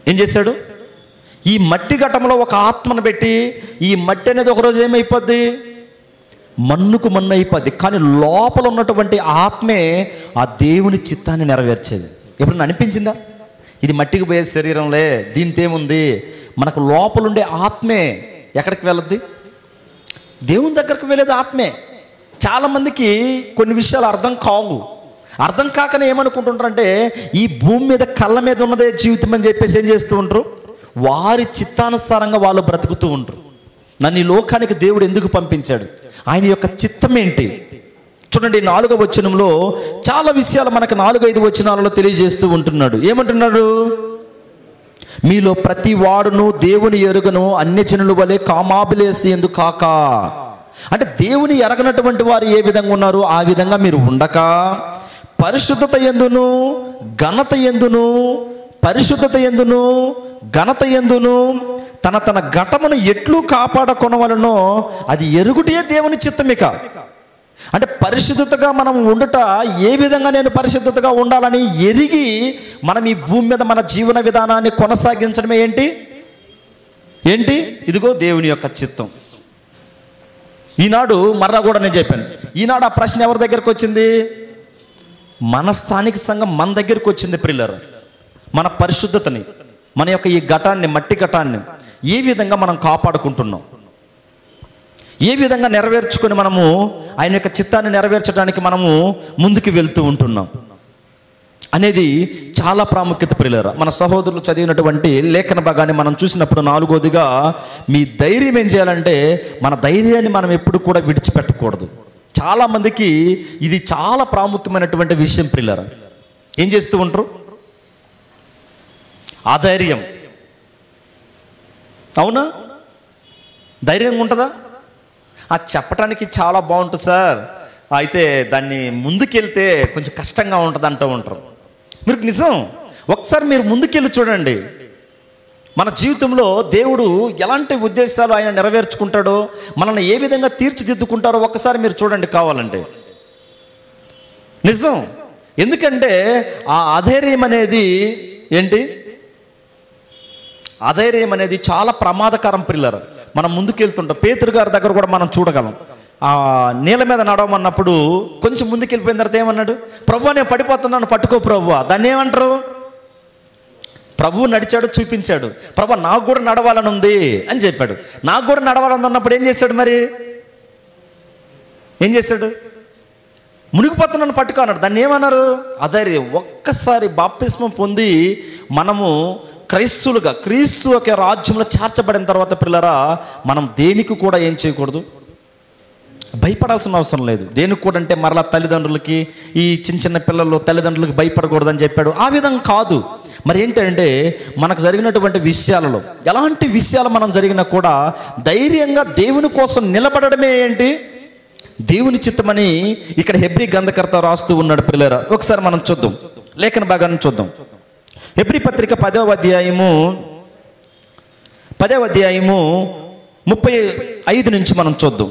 ఏం చేశాడు ఈ మట్టి ఘటంలో ఒక ఆత్మను పెట్టి ఈ మట్టి అనేది ఒకరోజు ఏమైపోద్ది మన్నుకు మన్ను అయిపోద్ది కానీ లోపల ఉన్నటువంటి ఆత్మే ఆ దేవుని చిత్తాన్ని నెరవేర్చేది ఎప్పుడు అనిపించిందా ఇది మట్టికి పోయే శరీరంలే దీంతో ఏముంది మనకు లోపల ఉండే ఆత్మే ఎక్కడికి వెళ్ళద్ది దేవుని దగ్గరకు వెళ్ళేది ఆత్మే చాలామందికి కొన్ని విషయాలు అర్థం కావు అర్థం కాకనే ఏమనుకుంటుంటారంటే ఈ భూమి మీద కళ్ళ మీద ఉన్నదే జీవితం అని చెప్పేసి ఏం చేస్తూ ఉంటారు వారి చిత్తానుసారంగా వాళ్ళు బ్రతుకుతూ ఉంటారు నన్ను ఈ లోకానికి దేవుడు ఎందుకు పంపించాడు ఆయన యొక్క చిత్తం ఏంటి చూడండి నాలుగో వచనంలో చాలా విషయాలు మనకు నాలుగైదు వచనాలలో తెలియజేస్తూ ఉంటున్నాడు ఏమంటున్నాడు మీలో ప్రతి వాడును దేవుని ఎరుగను అన్యజనుల వలె కామాభిలేసి ఎందుకు కాక అంటే దేవుని ఎరగనటువంటి వారు ఏ విధంగా ఉన్నారు ఆ విధంగా మీరు ఉండక పరిశుద్ధత ఎందును ఘనత ఎందును పరిశుద్ధత ఎందును ఘనత ఎందును తన తన ఘటమును ఎట్లు కాపాడుకొనవలనో అది ఎరుగుటే దేవుని చిత్తమిక అంటే పరిశుద్ధతగా మనం ఉండుట ఏ విధంగా నేను పరిశుద్ధతగా ఉండాలని ఎరిగి మనం ఈ భూమి మీద మన జీవన విధానాన్ని కొనసాగించడమే ఏంటి ఏంటి ఇదిగో దేవుని యొక్క చిత్తం ఈనాడు మర్రా కూడా నేను చెప్పాను ఈనాడు ఆ ప్రశ్న ఎవరి దగ్గరకు వచ్చింది మన స్థానిక సంఘం మన దగ్గరకు వచ్చింది ప్రిల్లర్ మన పరిశుద్ధతని మన యొక్క ఈ ఘటాన్ని మట్టి ఘటాన్ని ఏ విధంగా మనం కాపాడుకుంటున్నాం ఏ విధంగా నెరవేర్చుకొని మనము ఆయన యొక్క చిత్తాన్ని నెరవేర్చడానికి మనము ముందుకు వెళ్తూ ఉంటున్నాం అనేది చాలా ప్రాముఖ్యత ప్రియులరా మన సహోదరులు చదివినటువంటి లేఖన భాగాన్ని మనం చూసినప్పుడు నాలుగోదిగా మీ ధైర్యం ఏం చేయాలంటే మన ధైర్యాన్ని మనం ఎప్పుడు కూడా విడిచిపెట్టకూడదు చాలా మందికి ఇది చాలా ప్రాముఖ్యమైనటువంటి విషయం ప్రియులరా ఏం చేస్తూ ఉంటారు ఆధైర్యం అవునా ధైర్యంగా ఉంటుందా ఆ చెప్పటానికి చాలా బాగుంటుంది సార్ అయితే దాన్ని ముందుకెళ్తే కొంచెం కష్టంగా ఉంటుంది అంటూ ఉంటారు మీరు నిజం ఒకసారి మీరు ముందుకెళ్ళి చూడండి మన జీవితంలో దేవుడు ఎలాంటి ఉద్దేశాలు ఆయన నెరవేర్చుకుంటాడో మనల్ని ఏ విధంగా తీర్చిదిద్దుకుంటారో ఒక్కసారి మీరు చూడండి కావాలంటే నిజం ఎందుకంటే ఆ అధైర్యం అనేది ఏంటి అధైర్యం అనేది చాలా ప్రమాదకరం పిల్లర్ మనం ముందుకెళ్తుంటాం పేతురు గారి దగ్గర కూడా మనం చూడగలం ఆ నీళ్ళ మీద నడవమన్నప్పుడు కొంచెం ముందుకెళ్ళిపోయిన తర్వాత ఏమన్నాడు ప్రభు నేను పడిపోతున్నాను పట్టుకో ప్రభు దాన్ని ఏమంటారు ప్రభువు నడిచాడు చూపించాడు ప్రభు నాకు కూడా నడవాలని ఉంది అని చెప్పాడు నాకు కూడా నడవాలని ఉన్నప్పుడు ఏం చేశాడు మరి ఏం చేశాడు మునిగిపోతున్నాను పట్టుకో అన్నాడు దాన్ని ఏమన్నారు అధైర్యం ఒక్కసారి బాప్తిస్మం పొంది మనము క్రైస్తులుగా క్రీస్తు యొక్క రాజ్యంలో చేర్చబడిన తర్వాత పిల్లరా మనం దేనికి కూడా ఏం చేయకూడదు భయపడాల్సిన అవసరం లేదు దేనికి కూడా అంటే మరలా తల్లిదండ్రులకి ఈ చిన్న చిన్న పిల్లలు తల్లిదండ్రులకి భయపడకూడదని చెప్పాడు ఆ విధంగా కాదు మరి ఏంటంటే మనకు జరిగినటువంటి విషయాలలో ఎలాంటి విషయాలు మనం జరిగినా కూడా ధైర్యంగా దేవుని కోసం నిలబడడమే ఏంటి దేవుని చిత్తమని ఇక్కడ హెబ్రి గంధకర్త రాస్తూ ఉన్నాడు పిల్లరా ఒకసారి మనం చూద్దాం లేఖన భాగాన్ని చూద్దాం హెబ్రి పత్రిక పదవ అధ్యాయము పదవ అధ్యాయము ముప్పై ఐదు నుంచి మనం చూద్దాం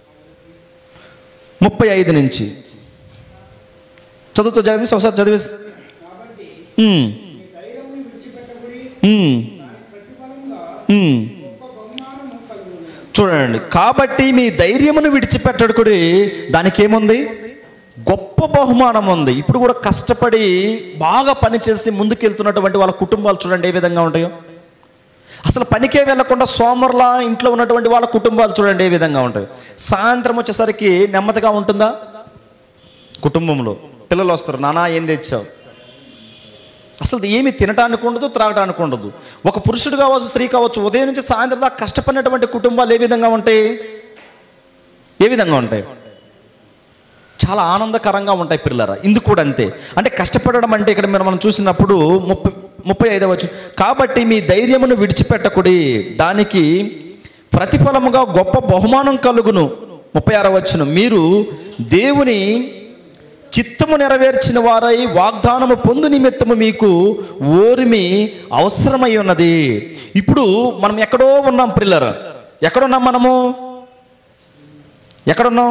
ముప్పై ఐదు నుంచి చదువుతూ చదివేసి ఒకసారి చదివేసి ఉమ్, ధైర్యమును విడిచిపెట్టకుడి ఉమ్, దాని ప్రతిఫలంగా ఉమ్. గొప్ప బహుమానము కలుగును చూడండి కాబట్టి మీ ధైర్యమును విడిచిపెట్టడుకుడి దానికి ఏముంది గొప్ప బహుమానం ఉంది ఇప్పుడు కూడా కష్టపడి బాగా పనిచేసి ముందుకెళ్తున్నటువంటి వాళ్ళ కుటుంబాలు చూడండి ఏ విధంగా ఉంటాయో అసలు పనికే వెళ్లకుండా సోమరులా ఇంట్లో ఉన్నటువంటి వాళ్ళ కుటుంబాలు చూడండి ఏ విధంగా ఉంటాయి సాయంత్రం వచ్చేసరికి నెమ్మదిగా ఉంటుందా కుటుంబంలో పిల్లలు వస్తారు నానా ఏం తెచ్చావు అసలు ఏమి తినడానికి ఉండదు త్రాగడానికి ఉండదు ఒక పురుషుడు కావచ్చు స్త్రీ కావచ్చు ఉదయం నుంచి సాయంత్రం దాకా కష్టపడినటువంటి కుటుంబాలు ఏ విధంగా ఉంటాయి ఏ విధంగా ఉంటాయి చాలా ఆనందకరంగా ఉంటాయి పిల్లరా ఇందుకు కూడా అంతే అంటే కష్టపడడం అంటే ఇక్కడ మీరు మనం చూసినప్పుడు ముప్పై ముప్పై ఐదవ వచ్చు కాబట్టి మీ ధైర్యమును విడిచిపెట్టకుడి దానికి ప్రతిఫలముగా గొప్ప బహుమానం కలుగును ముప్పై ఆరవ వచ్చును మీరు దేవుని చిత్తము నెరవేర్చిన వారై వాగ్దానము పొందు నిమిత్తము మీకు ఓరిమి అవసరమై ఉన్నది ఇప్పుడు మనం ఎక్కడో ఉన్నాం పిల్లర్ ఎక్కడున్నాం మనము ఎక్కడున్నాం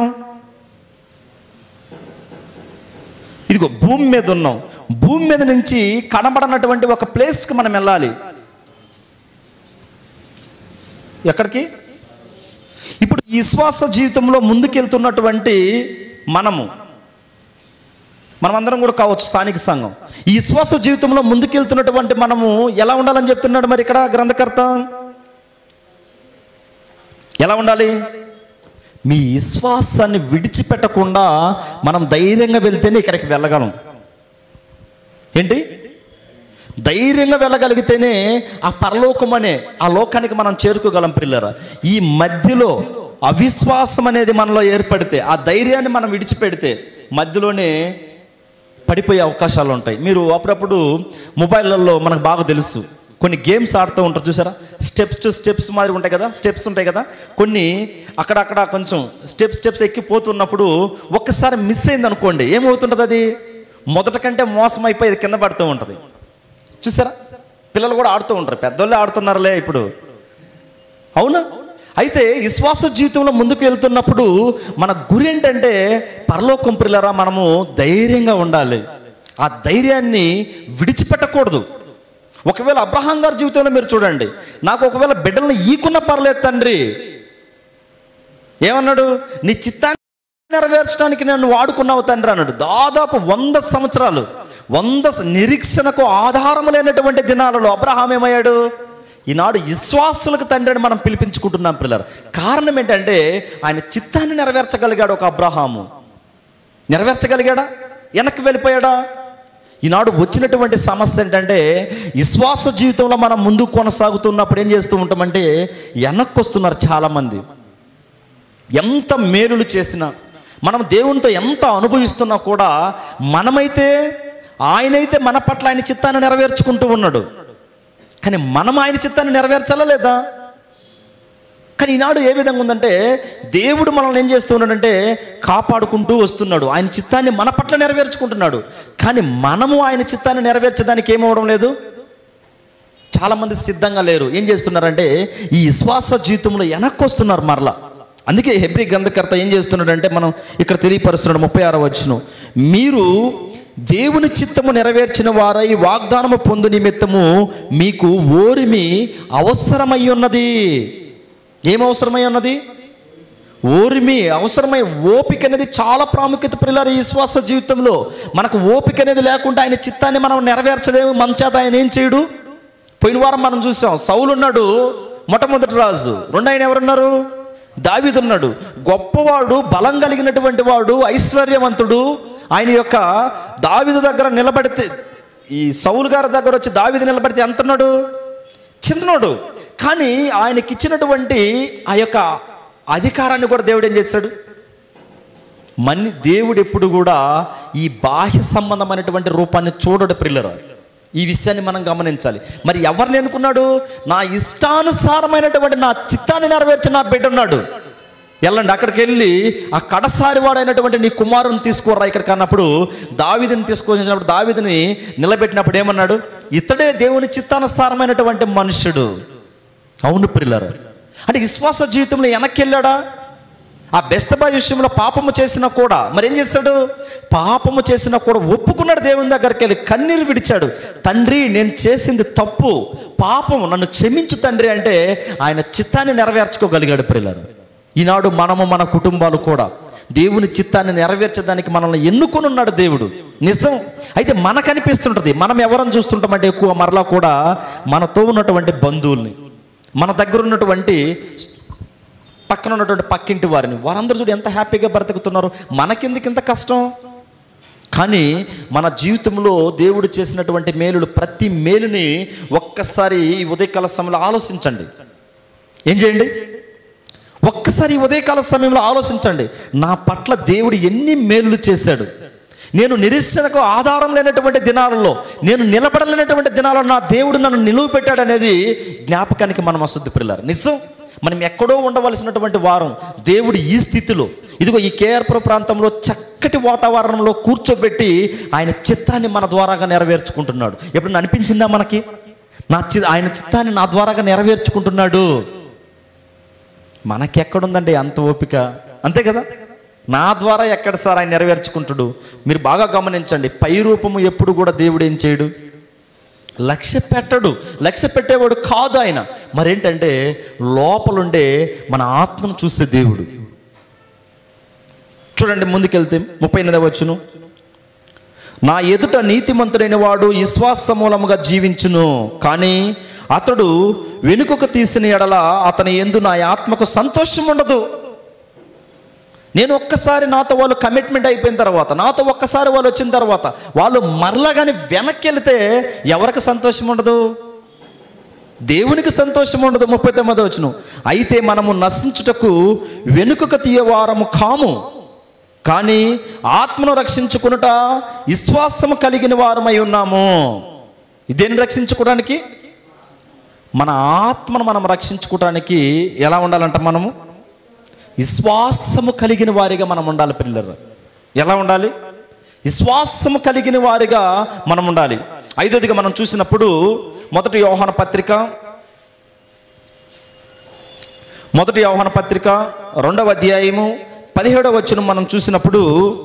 ఇదిగో భూమి మీద ఉన్నాం భూమి మీద నుంచి కనబడనటువంటి ఒక ప్లేస్కి మనం వెళ్ళాలి ఎక్కడికి ఇప్పుడు ఈ విశ్వాస జీవితంలో ముందుకెళ్తున్నటువంటి మనము మనమందరం కూడా కావచ్చు స్థానిక సంఘం ఈ విశ్వాస జీవితంలో ముందుకెళ్తున్నటువంటి మనము ఎలా ఉండాలని చెప్తున్నాడు మరి ఇక్కడ గ్రంథకర్త ఎలా ఉండాలి మీ విశ్వాసాన్ని విడిచిపెట్టకుండా మనం ధైర్యంగా వెళ్తేనే ఇక్కడికి వెళ్ళగలం ఏంటి ధైర్యంగా వెళ్ళగలిగితేనే ఆ పరలోకం అనే ఆ లోకానికి మనం చేరుకోగలం పిల్లరా ఈ మధ్యలో అవిశ్వాసం అనేది మనలో ఏర్పడితే ఆ ధైర్యాన్ని మనం విడిచిపెడితే మధ్యలోనే పడిపోయే అవకాశాలు ఉంటాయి మీరు అప్పుడప్పుడు మొబైల్లలో మనకు బాగా తెలుసు కొన్ని గేమ్స్ ఆడుతూ ఉంటారు చూసారా స్టెప్స్ టు స్టెప్స్ మాదిరి ఉంటాయి కదా స్టెప్స్ ఉంటాయి కదా కొన్ని అక్కడక్కడ కొంచెం స్టెప్స్ స్టెప్స్ ఎక్కిపోతున్నప్పుడు ఒక్కసారి మిస్ అయింది అనుకోండి ఏమవుతుంటుంది అది మొదట కంటే మోసం అయిపోయి అది కింద పడుతూ ఉంటుంది చూసారా పిల్లలు కూడా ఆడుతూ ఉంటారు పెద్దోళ్ళే ఆడుతున్నారులే ఇప్పుడు అవునా అయితే విశ్వాస జీవితంలో ముందుకు వెళ్తున్నప్పుడు మన గురి ఏంటంటే పరలోకం పిల్లరా మనము ధైర్యంగా ఉండాలి ఆ ధైర్యాన్ని విడిచిపెట్టకూడదు ఒకవేళ అబ్రహాం గారి జీవితంలో మీరు చూడండి నాకు ఒకవేళ బిడ్డలను ఈకున్న పర్లేదు తండ్రి ఏమన్నాడు నీ చిత్తాన్ని నెరవేర్చడానికి నన్ను వాడుకున్నావు తండ్రి అన్నాడు దాదాపు వంద సంవత్సరాలు వంద స- నిరీక్షణకు ఆధారం లేనటువంటి దినాలలో అబ్రహాం ఏమయ్యాడు ఈనాడు విశ్వాసులకు తండ్రి అని మనం పిలిపించుకుంటున్నాం పిల్లలు కారణం ఏంటంటే ఆయన చిత్తాన్ని నెరవేర్చగలిగాడు ఒక అబ్రహాము నెరవేర్చగలిగాడా వెనక్కి వెళ్ళిపోయాడా ఈనాడు వచ్చినటువంటి సమస్య ఏంటంటే విశ్వాస జీవితంలో మనం ముందుకు కొనసాగుతున్నప్పుడు ఏం చేస్తూ ఉంటామంటే వెనక్కి వస్తున్నారు చాలామంది ఎంత మేలులు చేసినా మనం దేవునితో ఎంత అనుభవిస్తున్నా కూడా మనమైతే ఆయనైతే మన పట్ల ఆయన చిత్తాన్ని నెరవేర్చుకుంటూ ఉన్నాడు కానీ మనం ఆయన చిత్తాన్ని నెరవేర్చాలా లేదా కానీ ఈనాడు ఏ విధంగా ఉందంటే దేవుడు మనల్ని ఏం చేస్తూ ఉన్నాడంటే కాపాడుకుంటూ వస్తున్నాడు ఆయన చిత్తాన్ని మన పట్ల నెరవేర్చుకుంటున్నాడు కానీ మనము ఆయన చిత్తాన్ని నెరవేర్చడానికి ఏమవడం లేదు చాలామంది సిద్ధంగా లేరు ఏం చేస్తున్నారంటే ఈ విశ్వాస జీవితంలో వెనక్కి వస్తున్నారు మరలా అందుకే హెబ్రి గ్రంథకర్త ఏం చేస్తున్నాడంటే మనం ఇక్కడ తెలియపరుస్తున్నాడు ముప్పై ఆరో వచ్చును మీరు దేవుని చిత్తము నెరవేర్చిన వారై వాగ్దానము పొందు నిమిత్తము మీకు ఓరిమి అవసరమై ఉన్నది ఏం అవసరమై ఉన్నది ఓరిమి అవసరమై ఓపిక అనేది చాలా ప్రాముఖ్యత పిల్లలు ఈ విశ్వాస జీవితంలో మనకు ఓపిక అనేది లేకుండా ఆయన చిత్తాన్ని మనం నెరవేర్చలేము మన చేత ఆయన ఏం చేయడు పోయిన వారం మనం చూసాం సౌలు ఉన్నాడు మొట్టమొదటి రాజు రెండు ఆయన ఎవరున్నారు దావీదు ఉన్నాడు గొప్పవాడు బలం కలిగినటువంటి వాడు ఐశ్వర్యవంతుడు ఆయన యొక్క దావీదు దగ్గర నిలబడితే ఈ సౌలు గారి దగ్గర వచ్చి దావీదు నిలబడితే ఎంత ఉన్నాడు చిన్నోడు కానీ ఆయనకి ఇచ్చినటువంటి ఆ యొక్క అధికారాన్ని కూడా దేవుడు ఏం చేశాడు మన్ని దేవుడు ఎప్పుడు కూడా ఈ బాహ్య సంబంధమైనటువంటి రూపాన్ని చూడడు ప్రిల్లరు ఈ విషయాన్ని మనం గమనించాలి మరి ఎవరిని ఎన్నుకున్నాడు నా ఇష్టానుసారమైనటువంటి నా చిత్తాన్ని నెరవేర్చి నా బిడ్డ ఉన్నాడు వెళ్ళండి అక్కడికి వెళ్ళి ఆ కడసారి వాడైనటువంటి నీ కుమారుని తీసుకోరా ఇక్కడికి అన్నప్పుడు దావిదిని తీసుకొచ్చినప్పుడు దావిదిని నిలబెట్టినప్పుడు ఏమన్నాడు ఇతడే దేవుని చిత్తానుసారమైనటువంటి మనుషుడు అవును పిల్లరు అంటే విశ్వాస జీవితంలో వెనక్కి వెళ్ళాడా ఆ బెస్తబా విషయంలో పాపము చేసినా కూడా మరి ఏం చేశాడు పాపము చేసినా కూడా ఒప్పుకున్నాడు దేవుని దగ్గరికి వెళ్ళి కన్నీరు విడిచాడు తండ్రి నేను చేసింది తప్పు పాపము నన్ను క్షమించు తండ్రి అంటే ఆయన చిత్తాన్ని నెరవేర్చుకోగలిగాడు పిల్లలు ఈనాడు మనము మన కుటుంబాలు కూడా దేవుని చిత్తాన్ని నెరవేర్చడానికి మనల్ని ఎన్నుకొని ఉన్నాడు దేవుడు నిజం అయితే మనకు అనిపిస్తుంటుంది మనం ఎవరని చూస్తుంటామంటే ఎక్కువ మరలా కూడా మనతో ఉన్నటువంటి బంధువుల్ని మన దగ్గర ఉన్నటువంటి పక్కన ఉన్నటువంటి పక్కింటి వారిని వారందరూ చూడు ఎంత హ్యాపీగా బ్రతుకుతున్నారు మనకెందుకు ఇంత కష్టం కానీ మన జీవితంలో దేవుడు చేసినటువంటి మేలులు ప్రతి మేలుని ఒక్కసారి ఈ ఉదయకాల సమయంలో ఆలోచించండి ఏం చేయండి ఒక్కసారి ఈ ఉదయకాల సమయంలో ఆలోచించండి నా పట్ల దేవుడు ఎన్ని మేలులు చేశాడు నేను నిరీక్షణకు ఆధారం లేనటువంటి దినాలలో నేను నిలబడలేనటువంటి దినాలలో నా దేవుడు నన్ను నిలువ పెట్టాడు అనేది జ్ఞాపకానికి మనం వస్తుంది పిల్లలు నిజం మనం ఎక్కడో ఉండవలసినటువంటి వారం దేవుడు ఈ స్థితిలో ఇదిగో ఈ కేఆర్పుర ప్రాంతంలో చక్కటి వాతావరణంలో కూర్చోబెట్టి ఆయన చిత్తాన్ని మన ద్వారాగా నెరవేర్చుకుంటున్నాడు ఎప్పుడు అనిపించిందా మనకి నా చి ఆయన చిత్తాన్ని నా ద్వారాగా నెరవేర్చుకుంటున్నాడు మనకెక్కడుందండి అంత ఓపిక అంతే కదా నా ద్వారా ఎక్కడ సార్ ఆయన నెరవేర్చుకుంటాడు మీరు బాగా గమనించండి పై రూపము ఎప్పుడు కూడా దేవుడు ఏం చేయడు లక్ష్య పెట్టడు లక్ష్య పెట్టేవాడు కాదు ఆయన మరేంటంటే లోపలుండే మన ఆత్మను చూసే దేవుడు చూడండి ముందుకెళ్తే ముప్పై ఎనిమిదవ వచ్చును నా ఎదుట నీతిమంతుడైన వాడు విశ్వాస మూలముగా జీవించును కానీ అతడు వెనుకకు తీసిన ఎడల అతని ఎందు నా ఆత్మకు సంతోషం ఉండదు నేను ఒక్కసారి నాతో వాళ్ళు కమిట్మెంట్ అయిపోయిన తర్వాత నాతో ఒక్కసారి వాళ్ళు వచ్చిన తర్వాత వాళ్ళు మరలా కానీ వెనక్కి వెళితే ఎవరికి సంతోషం ఉండదు దేవునికి సంతోషం ఉండదు ముప్పై తొమ్మిది వచ్చును అయితే మనము నశించుటకు వెనుకకు తీయవారము కాము కానీ ఆత్మను రక్షించుకునుట విశ్వాసము కలిగిన వారమై ఉన్నాము దేన్ని రక్షించుకోవడానికి మన ఆత్మను మనం రక్షించుకోవడానికి ఎలా ఉండాలంట మనము విశ్వాసము కలిగిన వారిగా మనం ఉండాలి పిల్లలు ఎలా ఉండాలి విశ్వాసము కలిగిన వారిగా మనం ఉండాలి ఐదోదిగా మనం చూసినప్పుడు మొదటి యోహాన పత్రిక మొదటి యోహాన పత్రిక రెండవ అధ్యాయము పదిహేడవ వచ్చిన మనం చూసినప్పుడు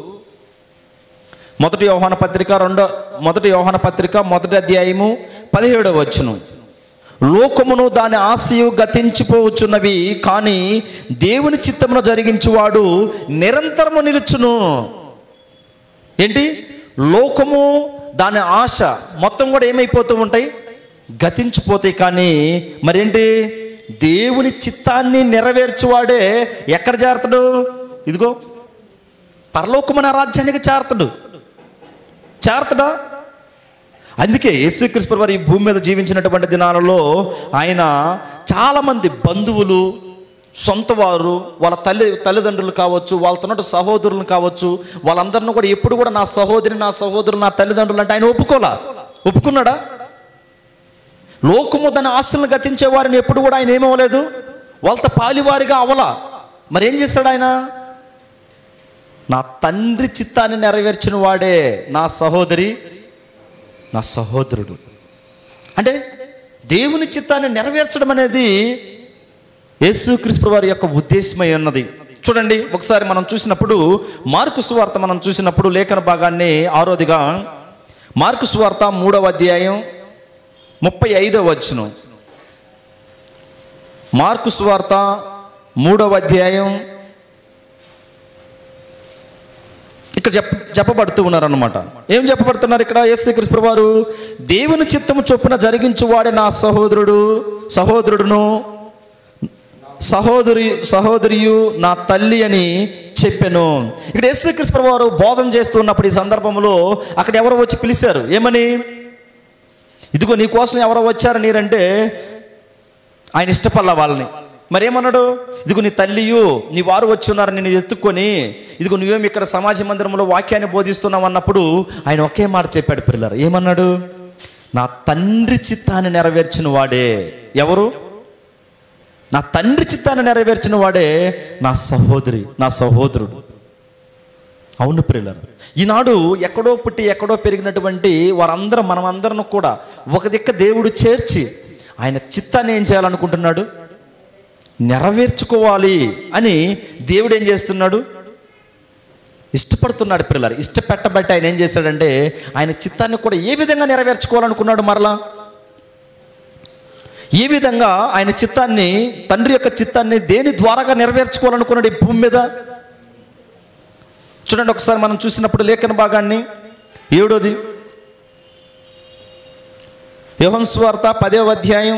మొదటి యోహాన పత్రిక రెండో మొదటి యోహాన పత్రిక మొదటి అధ్యాయము పదిహేడవ వచ్చును లోకమును దాని ఆశయు గతించిపోవచ్చున్నవి కానీ దేవుని చిత్తమును జరిగించువాడు నిరంతరము నిలుచును ఏంటి లోకము దాని ఆశ మొత్తం కూడా ఏమైపోతూ ఉంటాయి గతించిపోతాయి కానీ మరేంటి దేవుని చిత్తాన్ని నెరవేర్చువాడే ఎక్కడ చేరతాడు ఇదిగో పరలోకమైన రాజ్యానికి చేరతాడు చేరతాడా అందుకే యేసుక్రీస్తు వారు ఈ భూమి మీద జీవించినటువంటి దినాలలో ఆయన చాలామంది బంధువులు సొంత వారు వాళ్ళ తల్లి తల్లిదండ్రులు కావచ్చు వాళ్ళతో సహోదరులు కావచ్చు వాళ్ళందరిని కూడా ఎప్పుడు కూడా నా సహోదరి నా సహోదరులు నా తల్లిదండ్రులు అంటే ఆయన ఒప్పుకోలా ఒప్పుకున్నాడా లోకము దాని ఆశలను గతించే వారిని ఎప్పుడు కూడా ఆయన ఏమవ్వలేదు వాళ్ళతో పాలివారిగా అవలా మరి ఏం చేశాడు ఆయన నా తండ్రి చిత్తాన్ని నెరవేర్చిన వాడే నా సహోదరి నా సహోదరుడు అంటే దేవుని చిత్తాన్ని నెరవేర్చడం అనేది యేసుక్రీస్తు వారి యొక్క ఉద్దేశమై ఉన్నది చూడండి ఒకసారి మనం చూసినప్పుడు మార్కు సువార్త మనం చూసినప్పుడు లేఖన భాగాన్ని ఆరోదిగా మార్కు సువార్త మూడవ అధ్యాయం ముప్పై ఐదవ వచ్చును మార్కు సువార్త మూడవ అధ్యాయం ఇక్కడ చెప్ప చెప్పబడుతూ ఉన్నారన్నమాట ఏం చెప్పబడుతున్నారు ఇక్కడ యేసుక్రీస్తు వారు దేవుని చిత్తము చొప్పున జరిగించువాడే నా సహోదరుడు సహోదరుడును సహోదరి సహోదరియు నా తల్లి అని చెప్పాను ఇక్కడ యేసుక్రీస్తు వారు బోధన చేస్తున్నప్పుడు ఈ సందర్భంలో అక్కడ ఎవరో వచ్చి పిలిచారు ఏమని ఇదిగో నీ కోసం ఎవరో వచ్చారు నీరంటే ఆయన ఇష్టపల్ల వాళ్ళని మరేమన్నాడు ఇదిగో నీ తల్లియు నీ వారు వచ్చి ఉన్నారు నేను ఎత్తుక్కొని ఇదిగో నువ్వేమి ఇక్కడ సమాజ మందిరంలో వాక్యాన్ని బోధిస్తున్నావు అన్నప్పుడు ఆయన ఒకే మాట చెప్పాడు పిల్లలు ఏమన్నాడు నా తండ్రి చిత్తాన్ని నెరవేర్చిన వాడే ఎవరు నా తండ్రి చిత్తాన్ని నెరవేర్చిన వాడే నా సహోదరి నా సహోదరుడు అవును ప్రియులరు ఈనాడు ఎక్కడో పుట్టి ఎక్కడో పెరిగినటువంటి వారందరం మనమందరం కూడా ఒక దిక్క దేవుడు చేర్చి ఆయన చిత్తాన్ని ఏం చేయాలనుకుంటున్నాడు నెరవేర్చుకోవాలి అని దేవుడు ఏం చేస్తున్నాడు ఇష్టపడుతున్నాడు పిల్లలు ఇష్టపెట్టబట్టి ఆయన ఏం చేశాడంటే ఆయన చిత్తాన్ని కూడా ఏ విధంగా నెరవేర్చుకోవాలనుకున్నాడు మరలా ఏ విధంగా ఆయన చిత్తాన్ని తండ్రి యొక్క చిత్తాన్ని దేని ద్వారాగా నెరవేర్చుకోవాలనుకున్నాడు ఈ భూమి మీద చూడండి ఒకసారి మనం చూసినప్పుడు లేఖన భాగాన్ని ఏడోది యోహన్ సువార్త పదేవ అధ్యాయం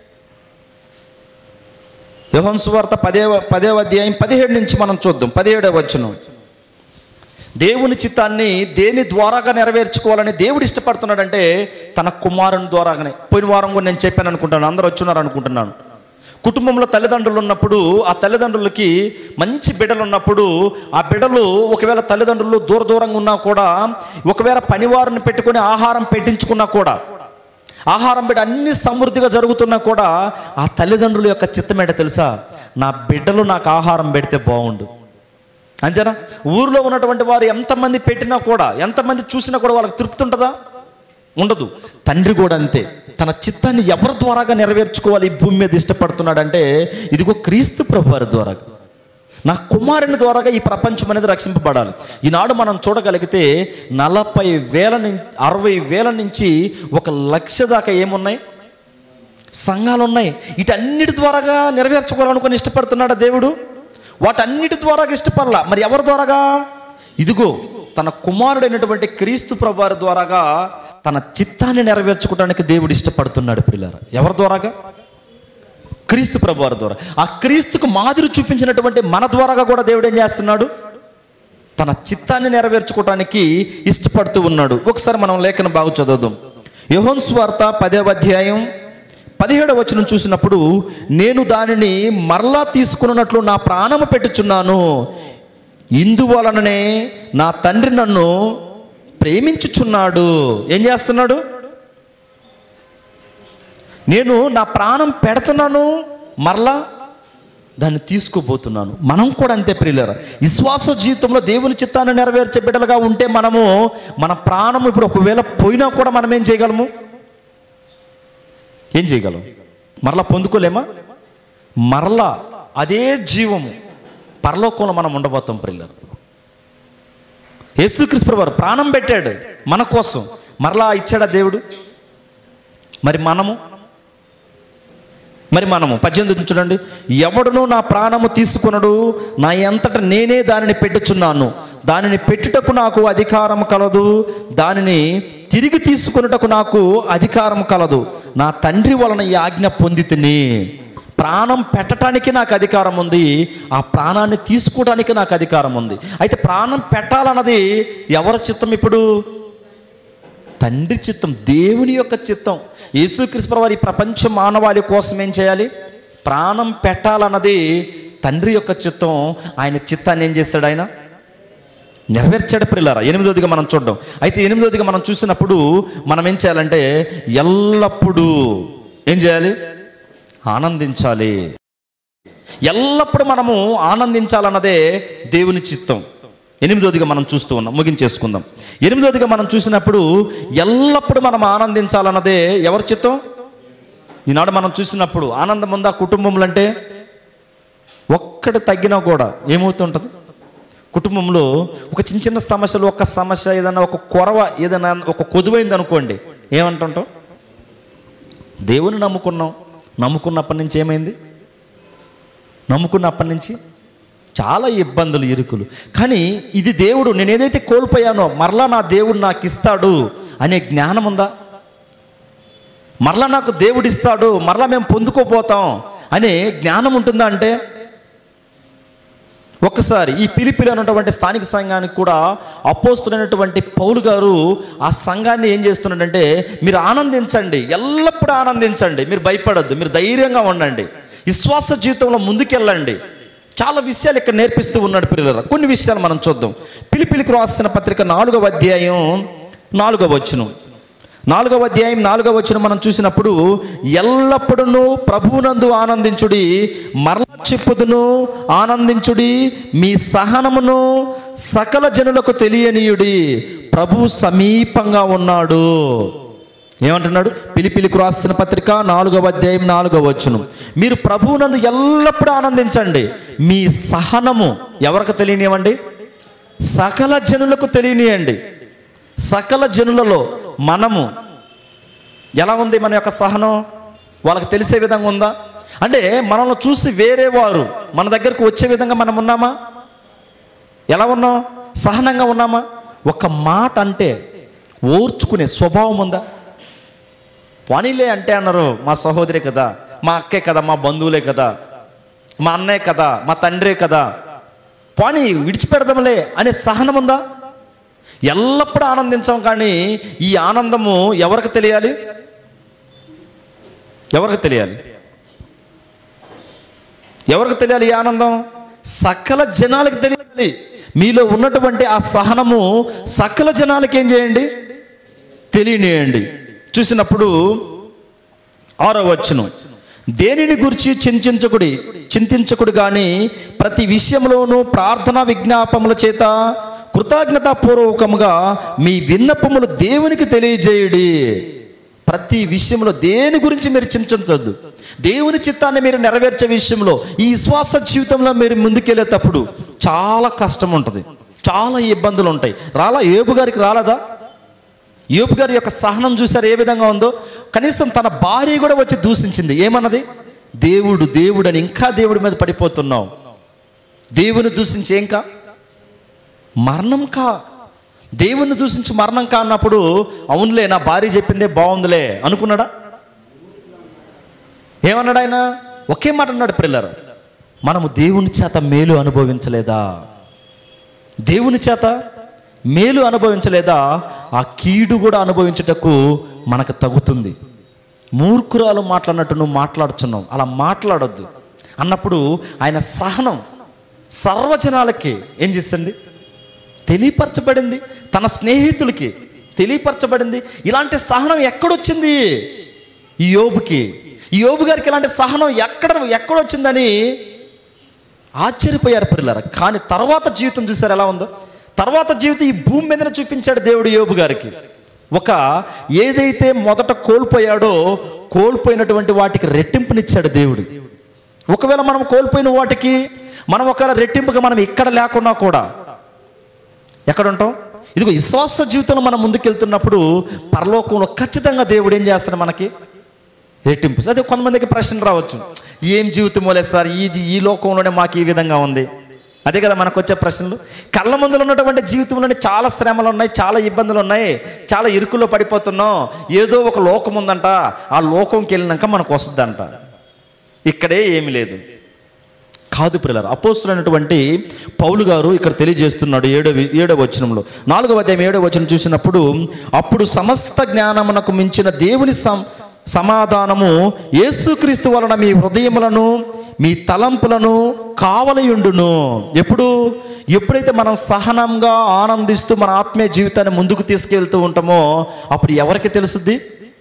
యోహన్ సువార్త పదేవ పదేవ అధ్యాయం పదిహేడు నుంచి మనం చూద్దాం పదిహేడవ వచ్చును దేవుని చిత్తాన్ని దేని ద్వారాగా నెరవేర్చుకోవాలని దేవుడు ఇష్టపడుతున్నాడంటే తన కుమారుని ద్వారాగానే పోయిన వారం కూడా నేను చెప్పాను అనుకుంటాను అందరూ వచ్చున్నారు అనుకుంటున్నాను కుటుంబంలో తల్లిదండ్రులు ఉన్నప్పుడు ఆ తల్లిదండ్రులకి మంచి బిడ్డలు ఉన్నప్పుడు ఆ బిడ్డలు ఒకవేళ తల్లిదండ్రులు దూర దూరంగా ఉన్నా కూడా ఒకవేళ పనివారిని పెట్టుకొని ఆహారం పెట్టించుకున్నా కూడా ఆహారం బిడ్డ అన్ని సమృద్ధిగా జరుగుతున్నా కూడా ఆ తల్లిదండ్రుల యొక్క చిత్తమేట తెలుసా నా బిడ్డలు నాకు ఆహారం పెడితే బాగుండు అంతేనా ఊరిలో ఉన్నటువంటి వారు ఎంతమంది పెట్టినా కూడా ఎంతమంది చూసినా కూడా వాళ్ళకి తృప్తి ఉంటుందా ఉండదు తండ్రి కూడా అంతే తన చిత్తాన్ని ఎవరి ద్వారాగా నెరవేర్చుకోవాలి ఈ భూమి మీద ఇష్టపడుతున్నాడంటే ఇదిగో క్రీస్తు ప్రభు వారి ద్వారా నా కుమారుని ద్వారాగా ఈ ప్రపంచం అనేది రక్షింపబడాలి ఈనాడు మనం చూడగలిగితే నలభై వేల నుంచి అరవై వేల నుంచి ఒక లక్ష దాకా ఏమున్నాయి సంఘాలు ఉన్నాయి వీటన్నిటి ద్వారాగా నెరవేర్చుకోవాలనుకొని ఇష్టపడుతున్నాడా దేవుడు వాటన్నిటి ద్వారాగా ఇష్టపడలా మరి ఎవరి ద్వారాగా ఇదిగో తన కుమారుడైనటువంటి క్రీస్తు ప్రభువారి ద్వారాగా తన చిత్తాన్ని నెరవేర్చుకోవడానికి దేవుడు ఇష్టపడుతున్నాడు పిల్లరా ఎవరి ద్వారాగా క్రీస్తు ప్రభువారి ద్వారా ఆ క్రీస్తుకు మాదిరి చూపించినటువంటి మన ద్వారాగా కూడా దేవుడు ఏం చేస్తున్నాడు తన చిత్తాన్ని నెరవేర్చుకోవటానికి ఇష్టపడుతూ ఉన్నాడు ఒకసారి మనం లేఖన బాగు చదువుదాం యోహోన్ స్వార్త పదవ అధ్యాయం పదిహేడవ వచనం చూసినప్పుడు నేను దానిని మరలా తీసుకున్నట్లు నా ప్రాణము పెట్టుచున్నాను ఇందువలననే నా తండ్రి నన్ను ప్రేమించుచున్నాడు ఏం చేస్తున్నాడు నేను నా ప్రాణం పెడుతున్నాను మరలా దాన్ని తీసుకుపోతున్నాను మనం కూడా అంతే ప్రియులరా విశ్వాస జీవితంలో దేవుని చిత్తాన్ని నెరవేర్చే బిడ్డలుగా ఉంటే మనము మన ప్రాణం ఇప్పుడు ఒకవేళ పోయినా కూడా మనం ఏం చేయగలము ఏం చేయగలం మరలా పొందుకోలేమా మరలా అదే జీవము పరలోకంలో మనం ఉండబోతాం ప్రియులరు యేసుక్రీస్తు వారు ప్రాణం పెట్టాడు మన కోసం మరలా ఇచ్చాడా దేవుడు మరి మనము మరి మనము పద్దెనిమిది చూడండి ఎవడును నా ప్రాణము తీసుకునడు నా ఎంతట నేనే దానిని పెట్టుచున్నాను దానిని పెట్టుటకు నాకు అధికారం కలదు దానిని తిరిగి తీసుకున్నటకు నాకు అధికారం కలదు నా తండ్రి వలన ఈ ఆజ్ఞ పొంది తిని ప్రాణం పెట్టడానికి నాకు అధికారం ఉంది ఆ ప్రాణాన్ని తీసుకోవడానికి నాకు అధికారం ఉంది అయితే ప్రాణం పెట్టాలన్నది ఎవరి చిత్తం ఇప్పుడు తండ్రి చిత్తం దేవుని యొక్క చిత్తం యేసుక్రీస్తు వారి ప్రపంచ మానవాళి కోసం ఏం చేయాలి ప్రాణం పెట్టాలన్నది తండ్రి యొక్క చిత్తం ఆయన చిత్తాన్ని ఏం చేశాడు ఆయన నెరవేర్చాడు పిల్లరా ఎనిమిదోదిగా మనం చూడడం అయితే ఎనిమిదోదిగా మనం చూసినప్పుడు మనం ఏం చేయాలంటే ఎల్లప్పుడూ ఏం చేయాలి ఆనందించాలి ఎల్లప్పుడూ మనము ఆనందించాలన్నదే దేవుని చిత్తం ఎనిమిదోదిగా మనం చూస్తూ ఉన్నాం ముగించేసుకుందాం ఎనిమిదోదిగా మనం చూసినప్పుడు ఎల్లప్పుడూ మనం ఆనందించాలన్నదే ఎవరి చిత్తం ఈనాడు మనం చూసినప్పుడు ఆనందం ఉందా కుటుంబంలో అంటే ఒక్కటి తగ్గినా కూడా ఏమవుతుంటుంది కుటుంబంలో ఒక చిన్న చిన్న సమస్యలు ఒక సమస్య ఏదైనా ఒక కొరవ ఏదైనా ఒక కొదువైంది అనుకోండి ఏమంటుంటాం దేవుని నమ్ముకున్నాం నమ్ముకున్నప్పటి నుంచి ఏమైంది నమ్ముకున్నప్పటి నుంచి చాలా ఇబ్బందులు ఇరుకులు కానీ ఇది దేవుడు నేను ఏదైతే కోల్పోయానో మరలా నా దేవుడు నాకు ఇస్తాడు అనే జ్ఞానం ఉందా మరలా నాకు దేవుడు ఇస్తాడు మరలా మేము పొందుకోపోతాం అనే జ్ఞానం ఉంటుందా అంటే ఒక్కసారి ఈ పిలిపిలి అన్నటువంటి స్థానిక సంఘానికి కూడా అపోస్తులైనటువంటి పౌలు గారు ఆ సంఘాన్ని ఏం చేస్తున్నాడంటే మీరు ఆనందించండి ఎల్లప్పుడూ ఆనందించండి మీరు భయపడద్దు మీరు ధైర్యంగా ఉండండి విశ్వాస జీవితంలో ముందుకెళ్ళండి చాలా విషయాలు ఇక్కడ నేర్పిస్తూ ఉన్నాడు పిల్లల కొన్ని విషయాలు మనం చూద్దాం పిలిపిలికి రాసిన పత్రిక నాలుగవ అధ్యాయం నాలుగవ వచ్చును నాలుగవ అధ్యాయం నాలుగవ వచ్చిన మనం చూసినప్పుడు ఎల్లప్పుడూ ప్రభువునందు ఆనందించుడి మరలా చెప్పుదును ఆనందించుడి మీ సహనమును సకల జనులకు తెలియనీయుడి ప్రభు సమీపంగా ఉన్నాడు ఏమంటున్నాడు పిలిపిలికి రాసిన పత్రిక నాలుగవ అధ్యాయం నాలుగవ వచ్చును మీరు ప్రభువునందు ఎల్లప్పుడూ ఆనందించండి మీ సహనము ఎవరికి తెలియనివ్వండి సకల జనులకు తెలియనియండి సకల జనులలో మనము ఎలా ఉంది మన యొక్క సహనం వాళ్ళకి తెలిసే విధంగా ఉందా అంటే మనల్ని చూసి వేరే వారు మన దగ్గరకు వచ్చే విధంగా మనం ఉన్నామా ఎలా ఉన్నాం సహనంగా ఉన్నామా ఒక మాట అంటే ఓర్చుకునే స్వభావం ఉందా పోనీలే అంటే అన్నారు మా సహోదరి కదా మా అక్కే కదా మా బంధువులే కదా మా అన్నయ్య కదా మా తండ్రే కదా పోనీ విడిచిపెడదాంలే అనే సహనం ఉందా ఎల్లప్పుడూ ఆనందించాం కానీ ఈ ఆనందము ఎవరికి తెలియాలి ఎవరికి తెలియాలి ఎవరికి తెలియాలి ఈ ఆనందం సకల జనాలకు తెలియాలి మీలో ఉన్నటువంటి ఆ సహనము సకల జనాలకి ఏం చేయండి తెలియనియండి చూసినప్పుడు ఆరో వచ్చును దేనిని గురించి చింతించకుడి చింతించకుడు కానీ ప్రతి విషయంలోనూ ప్రార్థనా విజ్ఞాపముల చేత కృతజ్ఞతాపూర్వకముగా మీ విన్నపములు దేవునికి తెలియజేయుడి ప్రతి విషయంలో దేని గురించి మీరు చింతించొద్దు దేవుని చిత్తాన్ని మీరు నెరవేర్చే విషయంలో ఈ విశ్వాస జీవితంలో మీరు ముందుకెళ్ళేటప్పుడు చాలా కష్టం ఉంటుంది చాలా ఇబ్బందులు ఉంటాయి రాలా ఏబు గారికి రాలేదా యోబు గారి యొక్క సహనం చూసారు ఏ విధంగా ఉందో కనీసం తన భార్య కూడా వచ్చి దూషించింది ఏమన్నది దేవుడు దేవుడు అని ఇంకా దేవుడి మీద పడిపోతున్నావు దేవుని దూషించి ఏం కా మరణం కా దేవుని దూషించి మరణం కా అన్నప్పుడు అవునులే నా భార్య చెప్పిందే బాగుందిలే అనుకున్నాడా ఏమన్నాడు ఆయన ఒకే మాట అన్నాడు పిల్లలు మనము దేవుని చేత మేలు అనుభవించలేదా దేవుని చేత మేలు అనుభవించలేదా ఆ కీడు కూడా అనుభవించుటకు మనకు తగుతుంది మూర్ఖురాలు మాట్లాడినట్టు నువ్వు మాట్లాడుతున్నావు అలా మాట్లాడొద్దు అన్నప్పుడు ఆయన సహనం సర్వజనాలకి ఏం చేసింది తెలియపరచబడింది తన స్నేహితులకి తెలియపరచబడింది ఇలాంటి సహనం ఎక్కడొచ్చింది ఈ యోబుకి ఈ యోబు గారికి ఇలాంటి సహనం ఎక్కడ ఎక్కడొచ్చిందని ఆశ్చర్యపోయారు పిల్లలు కానీ తర్వాత జీవితం చూసారు ఎలా ఉందో తర్వాత జీవితం ఈ భూమి మీదనే చూపించాడు దేవుడు యోబు గారికి ఒక ఏదైతే మొదట కోల్పోయాడో కోల్పోయినటువంటి వాటికి రెట్టింపునిచ్చాడు దేవుడు ఒకవేళ మనం కోల్పోయిన వాటికి మనం ఒకవేళ రెట్టింపుగా మనం ఇక్కడ లేకున్నా కూడా ఎక్కడ ఉంటాం ఇదిగో విశ్వాస జీవితంలో మనం ముందుకెళ్తున్నప్పుడు పరలోకంలో ఖచ్చితంగా దేవుడు ఏం చేస్తాడు మనకి రెట్టింపు అదే కొంతమందికి ప్రశ్న రావచ్చు ఏం జీవితం లేదు సార్ ఈ జీ- ఈ లోకంలోనే మాకు ఈ విధంగా ఉంది అదే కదా మనకు వచ్చే ప్రశ్నలు కళ్ళ ముందులో ఉన్నటువంటి జీవితంలోనే చాలా శ్రమలు ఉన్నాయి చాలా ఇబ్బందులు ఉన్నాయి చాలా ఇరుకుల్లో పడిపోతున్నాం ఏదో ఒక లోకం ఉందంట ఆ లోకంకి వెళ్ళినాక మనకు వస్తుందంట ఇక్కడే ఏమీ లేదు కాదు పిల్లలు అపోస్తులైనటువంటి పౌలు గారు ఇక్కడ తెలియజేస్తున్నాడు ఏడో ఏడో వచనంలో నాలుగవ అధ్యాయం ఏడో వచనం చూసినప్పుడు అప్పుడు సమస్త జ్ఞానమునకు మించిన దేవుని సం సమాధానము యేసుక్రీస్తు వలన మీ హృదయములను మీ తలంపులను కావలయుండును ఎప్పుడు ఎప్పుడైతే మనం సహనంగా ఆనందిస్తూ మన ఆత్మీయ జీవితాన్ని ముందుకు తీసుకెళ్తూ ఉంటామో అప్పుడు ఎవరికి తెలుసుద్ది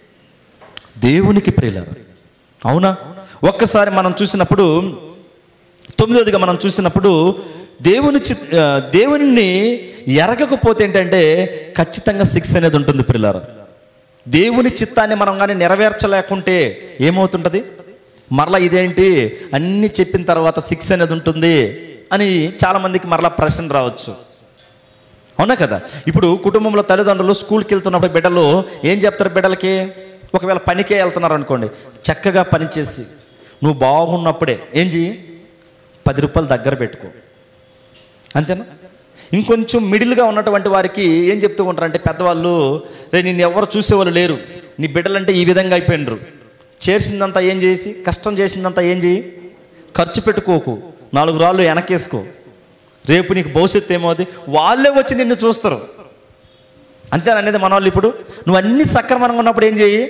దేవునికి ప్రియులారు అవునా ఒక్కసారి మనం చూసినప్పుడు తొమ్మిదోదిగా మనం చూసినప్పుడు దేవుని చి ఆ, దేవుని ఎరగకపోతే ఏంటంటే ఖచ్చితంగా శిక్ష అనేది ఉంటుంది పిల్లలు దేవుని చిత్తాన్ని మనం కానీ నెరవేర్చలేకుంటే ఏమవుతుంటుంది మరలా ఇదేంటి అన్నీ చెప్పిన తర్వాత శిక్ష అనేది ఉంటుంది అని చాలామందికి మరలా ప్రశ్న రావచ్చు అవునా కదా ఇప్పుడు కుటుంబంలో తల్లిదండ్రులు స్కూల్కి వెళ్తున్నప్పుడు బిడ్డలు ఏం చెప్తారు బిడ్డలకి ఒకవేళ పనికే వెళ్తున్నారు అనుకోండి చక్కగా పని చేసి నువ్వు బాగున్నప్పుడే ఏం చెయ్యి పది రూపాయలు దగ్గర పెట్టుకో అంతేనా ఇంకొంచెం మిడిల్గా ఉన్నటువంటి వారికి ఏం చెప్తూ ఉంటారంటే పెద్దవాళ్ళు రే నిన్ను ఎవరు చూసేవాళ్ళు లేరు నీ బిడ్డలంటే ఈ విధంగా అయిపోయినరు చేసిందంతా ఏం చేసి కష్టం చేసిందంతా ఏం చేయి ఖర్చు పెట్టుకోకు నాలుగు రాళ్ళు వెనకేసుకో రేపు నీకు భవిష్యత్తు ఏమవుతుంది వాళ్ళే వచ్చి నిన్ను చూస్తారు అంతే అనేది మన వాళ్ళు ఇప్పుడు నువ్వు అన్ని సక్రమంగా ఉన్నప్పుడు ఏం చేయి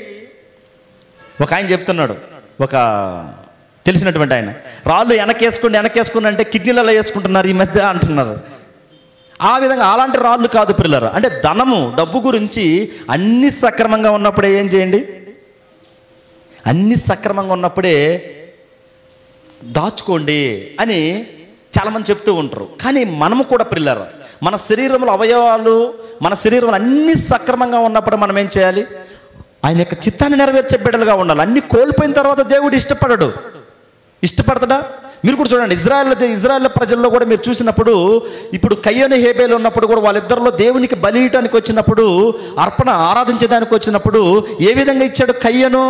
ఒక ఆయన చెప్తున్నాడు ఒక తెలిసినటువంటి ఆయన రాళ్ళు వెనకేసుకోండి వెనకేసుకోండి అంటే కిడ్నీలలో వేసుకుంటున్నారు ఈ మధ్య అంటున్నారు ఆ విధంగా అలాంటి రాళ్ళు కాదు పిల్లలు అంటే ధనము డబ్బు గురించి అన్ని సక్రమంగా ఉన్నప్పుడే ఏం చేయండి అన్ని సక్రమంగా ఉన్నప్పుడే దాచుకోండి అని చాలామంది చెప్తూ ఉంటారు కానీ మనము కూడా పిల్లరు మన శరీరంలో అవయవాలు మన శరీరంలో అన్ని సక్రమంగా ఉన్నప్పుడు మనం ఏం చేయాలి ఆయన యొక్క చిత్తాన్ని నెరవేర్చే బిడ్డలుగా ఉండాలి అన్ని కోల్పోయిన తర్వాత దేవుడు ఇష్టపడడు ఇష్టపడతాడా మీరు కూడా చూడండి ఇజ్రాయెల్ ఇజ్రాయెల్ ప్రజల్లో కూడా మీరు చూసినప్పుడు ఇప్పుడు కయ్యను హేబేలు ఉన్నప్పుడు కూడా వాళ్ళిద్దరిలో దేవునికి బలియటానికి వచ్చినప్పుడు అర్పణ ఆరాధించడానికి వచ్చినప్పుడు ఏ విధంగా ఇచ్చాడు కయ్యను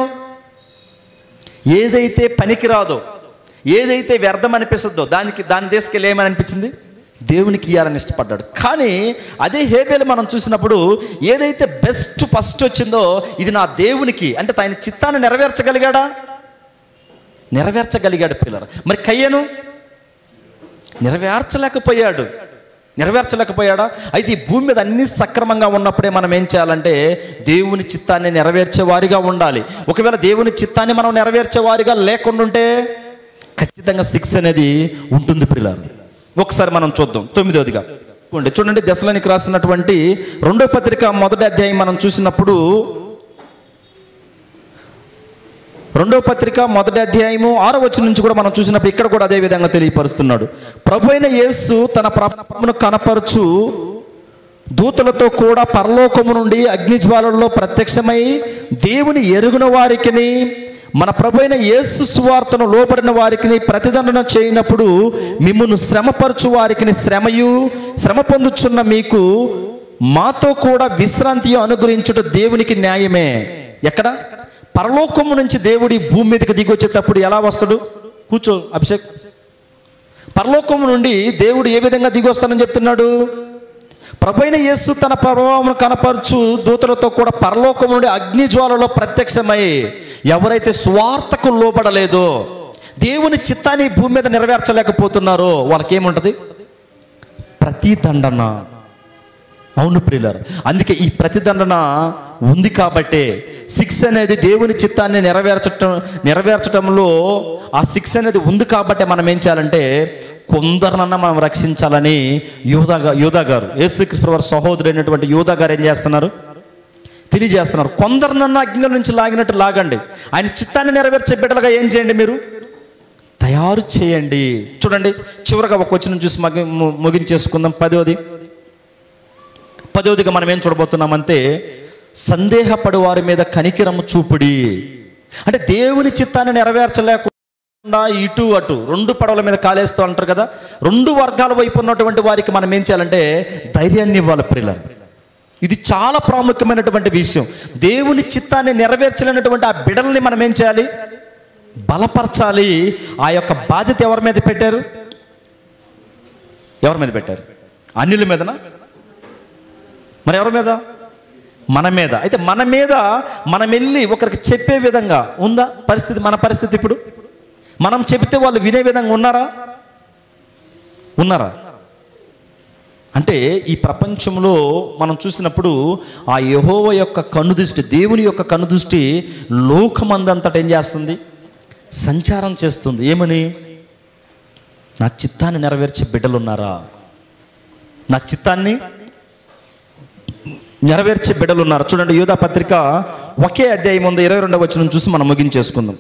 ఏదైతే పనికిరాదో ఏదైతే వ్యర్థం అనిపిస్తుందో దానికి దాన్ని తీసుకెళ్ళి ఏమని అనిపించింది దేవునికి ఇయ్యాలని ఇష్టపడ్డాడు కానీ అదే హేబేలు మనం చూసినప్పుడు ఏదైతే బెస్ట్ ఫస్ట్ వచ్చిందో ఇది నా దేవునికి అంటే ఆయన చిత్తాన్ని నెరవేర్చగలిగాడా నెరవేర్చగలిగాడు పిల్లలు మరి కయ్యను నెరవేర్చలేకపోయాడు నెరవేర్చలేకపోయాడా అయితే ఈ భూమి మీద అన్ని సక్రమంగా ఉన్నప్పుడే మనం ఏం చేయాలంటే దేవుని చిత్తాన్ని నెరవేర్చే వారిగా ఉండాలి ఒకవేళ దేవుని చిత్తాన్ని మనం నెరవేర్చే వారిగా లేకుండా ఉంటే ఖచ్చితంగా శిక్ష అనేది ఉంటుంది పిల్లలు ఒకసారి మనం చూద్దాం తొమ్మిదవదిగా చూడండి చూడండి దశలోనికి రాసినటువంటి రెండో పత్రిక మొదటి అధ్యాయం మనం చూసినప్పుడు రెండో పత్రిక మొదటి అధ్యాయము ఆరో వచ్చిన నుంచి కూడా మనం చూసినప్పుడు ఇక్కడ కూడా అదే విధంగా తెలియపరుస్తున్నాడు ప్రభు అయిన యేసు తన ప్రభును కనపరచు దూతలతో కూడా పరలోకము నుండి అగ్నిజ్వాలల్లో ప్రత్యక్షమై దేవుని ఎరుగున వారికిని మన ప్రభు అయిన యేసు సువార్తను లోపడిన వారికి ప్రతిదండన చేయనప్పుడు మిమ్మును శ్రమపరచు వారికి శ్రమయు శ్రమ పొందుచున్న మీకు మాతో కూడా విశ్రాంతి అనుగ్రహించుట దేవునికి న్యాయమే ఎక్కడ పరలోకము నుంచి దేవుడి భూమి మీదకి దిగి వచ్చేటప్పుడు ఎలా వస్తాడు కూర్చో అభిషేక్ పరలోకము నుండి దేవుడు ఏ విధంగా దిగి వస్తానని చెప్తున్నాడు ప్రభైన యేసు తన ప్రభావం కనపరచు దూతలతో కూడా పరలోకం నుండి అగ్ని జ్వాలలో ప్రత్యక్షమై ఎవరైతే స్వార్థకు లోబడలేదో దేవుని చిత్తాన్ని ఈ భూమి మీద నెరవేర్చలేకపోతున్నారో వాళ్ళకి ఏముంటది ప్రతిదండన అవును ప్రియులారు అందుకే ఈ ప్రతిదండన ఉంది కాబట్టే శిక్ష అనేది దేవుని చిత్తాన్ని నెరవేర్చటం నెరవేర్చటంలో ఆ శిక్ష అనేది ఉంది కాబట్టే మనం ఏం చేయాలంటే కొందరినన్నా మనం రక్షించాలని యోధా గా- యోధా గారు యేసుక్రీస్తు వారి సహోదరుడైనటువంటి యోధా గారు ఏం చేస్తున్నారు తెలియజేస్తున్నారు కొందరినన్నా అగ్ని నుంచి లాగినట్టు లాగండి ఆయన చిత్తాన్ని నెరవేర్చే బిడ్డలుగా ఏం చేయండి మీరు తయారు చేయండి చూడండి చివరగా ఒక వచ్చిన చూసి మగి ము- ముగించేసుకుందాం పదోది పదవదిగా మనం ఏం చూడబోతున్నామంటే సందేహపడు వారి మీద కనికిరము చూపుడి అంటే దేవుని చిత్తాన్ని నెరవేర్చలేకుండా ఇటు అటు రెండు పడవల మీద కాలేస్తూ అంటారు కదా రెండు వర్గాల వైపు ఉన్నటువంటి వారికి మనం ఏం చేయాలంటే ధైర్యాన్ని ఇవ్వాలి ప్రిల్లర్ ఇది చాలా ప్రాముఖ్యమైనటువంటి విషయం దేవుని చిత్తాన్ని నెరవేర్చలేనటువంటి ఆ బిడల్ని మనం ఏం చేయాలి బలపరచాలి ఆ యొక్క బాధ్యత ఎవరి మీద పెట్టారు ఎవరి మీద పెట్టారు అన్యుల మీదనా మరి ఎవరి మీద మన మీద అయితే మన మీద మనం వెళ్ళి ఒకరికి చెప్పే విధంగా ఉందా పరిస్థితి మన పరిస్థితి ఇప్పుడు మనం చెబితే వాళ్ళు వినే విధంగా ఉన్నారా ఉన్నారా అంటే ఈ ప్రపంచంలో మనం చూసినప్పుడు ఆ యహోవ యొక్క కనుదృష్టి దేవుని యొక్క కనుదృష్టి లోకమందంతట ఏం చేస్తుంది సంచారం చేస్తుంది ఏమని నా చిత్తాన్ని నెరవేర్చే బిడ్డలు ఉన్నారా నా చిత్తాన్ని నెరవేర్చే బిడ్డలు ఉన్నారు చూడండి యూదా పత్రిక ఒకే అధ్యాయం ఉంది ఇరవై రెండవ వచనం చూసి మనం ముగించేసుకుందాం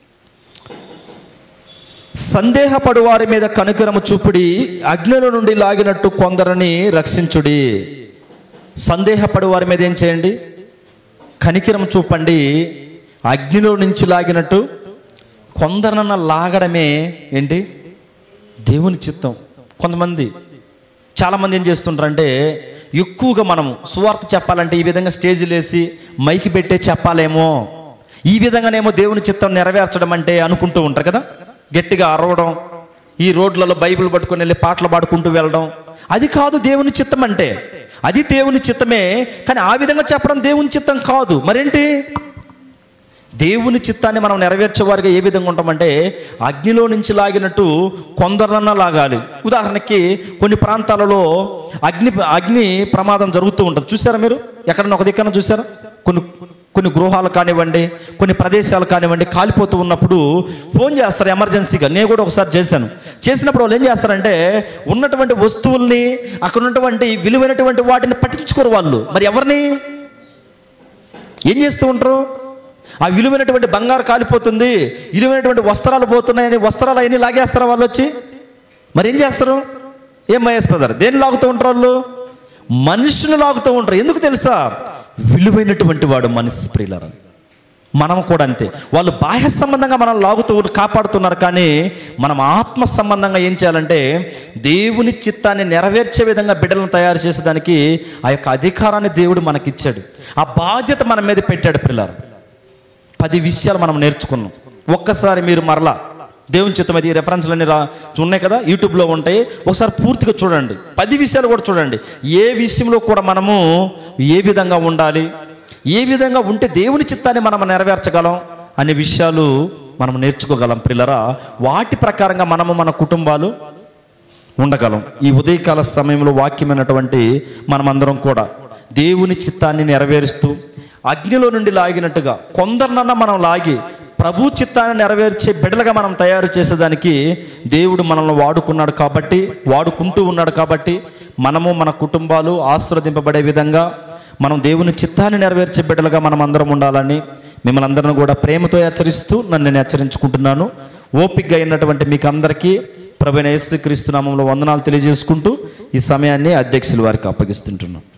సందేహపడు వారి మీద కనుకరము చూపుడి అగ్నిలో నుండి లాగినట్టు కొందరిని రక్షించుడి సందేహపడు వారి మీద ఏం చేయండి కనికిరం చూపండి అగ్నిలో నుంచి లాగినట్టు కొందరనన్న లాగడమే ఏంటి దేవుని చిత్తం కొంతమంది చాలామంది ఏం చేస్తుంటారంటే ఎక్కువగా మనం సువార్త చెప్పాలంటే ఈ విధంగా స్టేజ్లు వేసి మైకి పెట్టే చెప్పాలేమో ఈ విధంగానేమో దేవుని చిత్తం నెరవేర్చడం అంటే అనుకుంటూ ఉంటారు కదా గట్టిగా అరవడం ఈ రోడ్లలో బైబిల్ పట్టుకొని వెళ్ళి పాటలు పాడుకుంటూ వెళ్ళడం అది కాదు దేవుని చిత్తం అంటే అది దేవుని చిత్తమే కానీ ఆ విధంగా చెప్పడం దేవుని చిత్తం కాదు మరేంటి దేవుని చిత్తాన్ని మనం నెరవేర్చే వారిగా ఏ విధంగా ఉంటామంటే అగ్నిలో నుంచి లాగినట్టు కొందరన్నా లాగాలి ఉదాహరణకి కొన్ని ప్రాంతాలలో అగ్ని అగ్ని ప్రమాదం జరుగుతూ ఉంటుంది చూసారా మీరు ఎక్కడన్నా ఒక దిక్కన చూసారా కొన్ని కొన్ని గృహాలు కానివ్వండి కొన్ని ప్రదేశాలు కానివ్వండి కాలిపోతూ ఉన్నప్పుడు ఫోన్ చేస్తారు ఎమర్జెన్సీగా నేను కూడా ఒకసారి చేశాను చేసినప్పుడు వాళ్ళు ఏం చేస్తారంటే ఉన్నటువంటి వస్తువుల్ని అక్కడ ఉన్నటువంటి విలువైనటువంటి వాటిని పట్టించుకోరు వాళ్ళు మరి ఎవరిని ఏం చేస్తూ ఉంటారు ఆ విలువైనటువంటి బంగారు కాలిపోతుంది విలువైనటువంటి వస్త్రాలు పోతున్నాయని వస్త్రాలు అవన్నీ లాగేస్తారా వాళ్ళు వచ్చి మరి ఏం చేస్తారు ఏం మహేష్ బ్రదర్ దేన్ని లాగుతూ ఉంటారు వాళ్ళు మనుషులు లాగుతూ ఉంటారు ఎందుకు తెలుసా విలువైనటువంటి వాడు మనిషి ప్రియులరా మనం కూడా అంతే వాళ్ళు బాహ్య సంబంధంగా మనం లాగుతూ కాపాడుతున్నారు కానీ మనం ఆత్మ సంబంధంగా ఏం చేయాలంటే దేవుని చిత్తాన్ని నెరవేర్చే విధంగా బిడ్డలను తయారు చేసేదానికి ఆ యొక్క అధికారాన్ని దేవుడు మనకిచ్చాడు ఆ బాధ్యత మన మీద పెట్టాడు పిల్లలు పది విషయాలు మనం నేర్చుకున్నాం ఒక్కసారి మీరు మరలా దేవుని చిత్తం అది రెఫరెన్స్లు అన్ని రా ఉన్నాయి కదా యూట్యూబ్లో ఉంటాయి ఒకసారి పూర్తిగా చూడండి పది విషయాలు కూడా చూడండి ఏ విషయంలో కూడా మనము ఏ విధంగా ఉండాలి ఏ విధంగా ఉంటే దేవుని చిత్తాన్ని మనం నెరవేర్చగలం అనే విషయాలు మనం నేర్చుకోగలం పిల్లరా వాటి ప్రకారంగా మనము మన కుటుంబాలు ఉండగలం ఈ ఉదయకాల సమయంలో వాక్యమైనటువంటి మనమందరం కూడా దేవుని చిత్తాన్ని నెరవేరుస్తూ అగ్నిలో నుండి లాగినట్టుగా కొందరినన్నా మనం లాగి ప్రభు చిత్తాన్ని నెరవేర్చే బిడ్డలుగా మనం తయారు చేసేదానికి దేవుడు మనల్ని వాడుకున్నాడు కాబట్టి వాడుకుంటూ ఉన్నాడు కాబట్టి మనము మన కుటుంబాలు ఆశీర్వదింపబడే విధంగా మనం దేవుని చిత్తాన్ని నెరవేర్చే బిడ్డలుగా మనం అందరం ఉండాలని మిమ్మల్ని అందరిని కూడా ప్రేమతో హెచ్చరిస్తూ నన్ను నేను హెచ్చరించుకుంటున్నాను ఓపికగా అయినటువంటి మీకు అందరికీ ప్రభు యేసు క్రీస్తు నామంలో వందనాలు తెలియజేసుకుంటూ ఈ సమయాన్ని అధ్యక్షుల వారికి అప్పగిస్తుంటున్నాం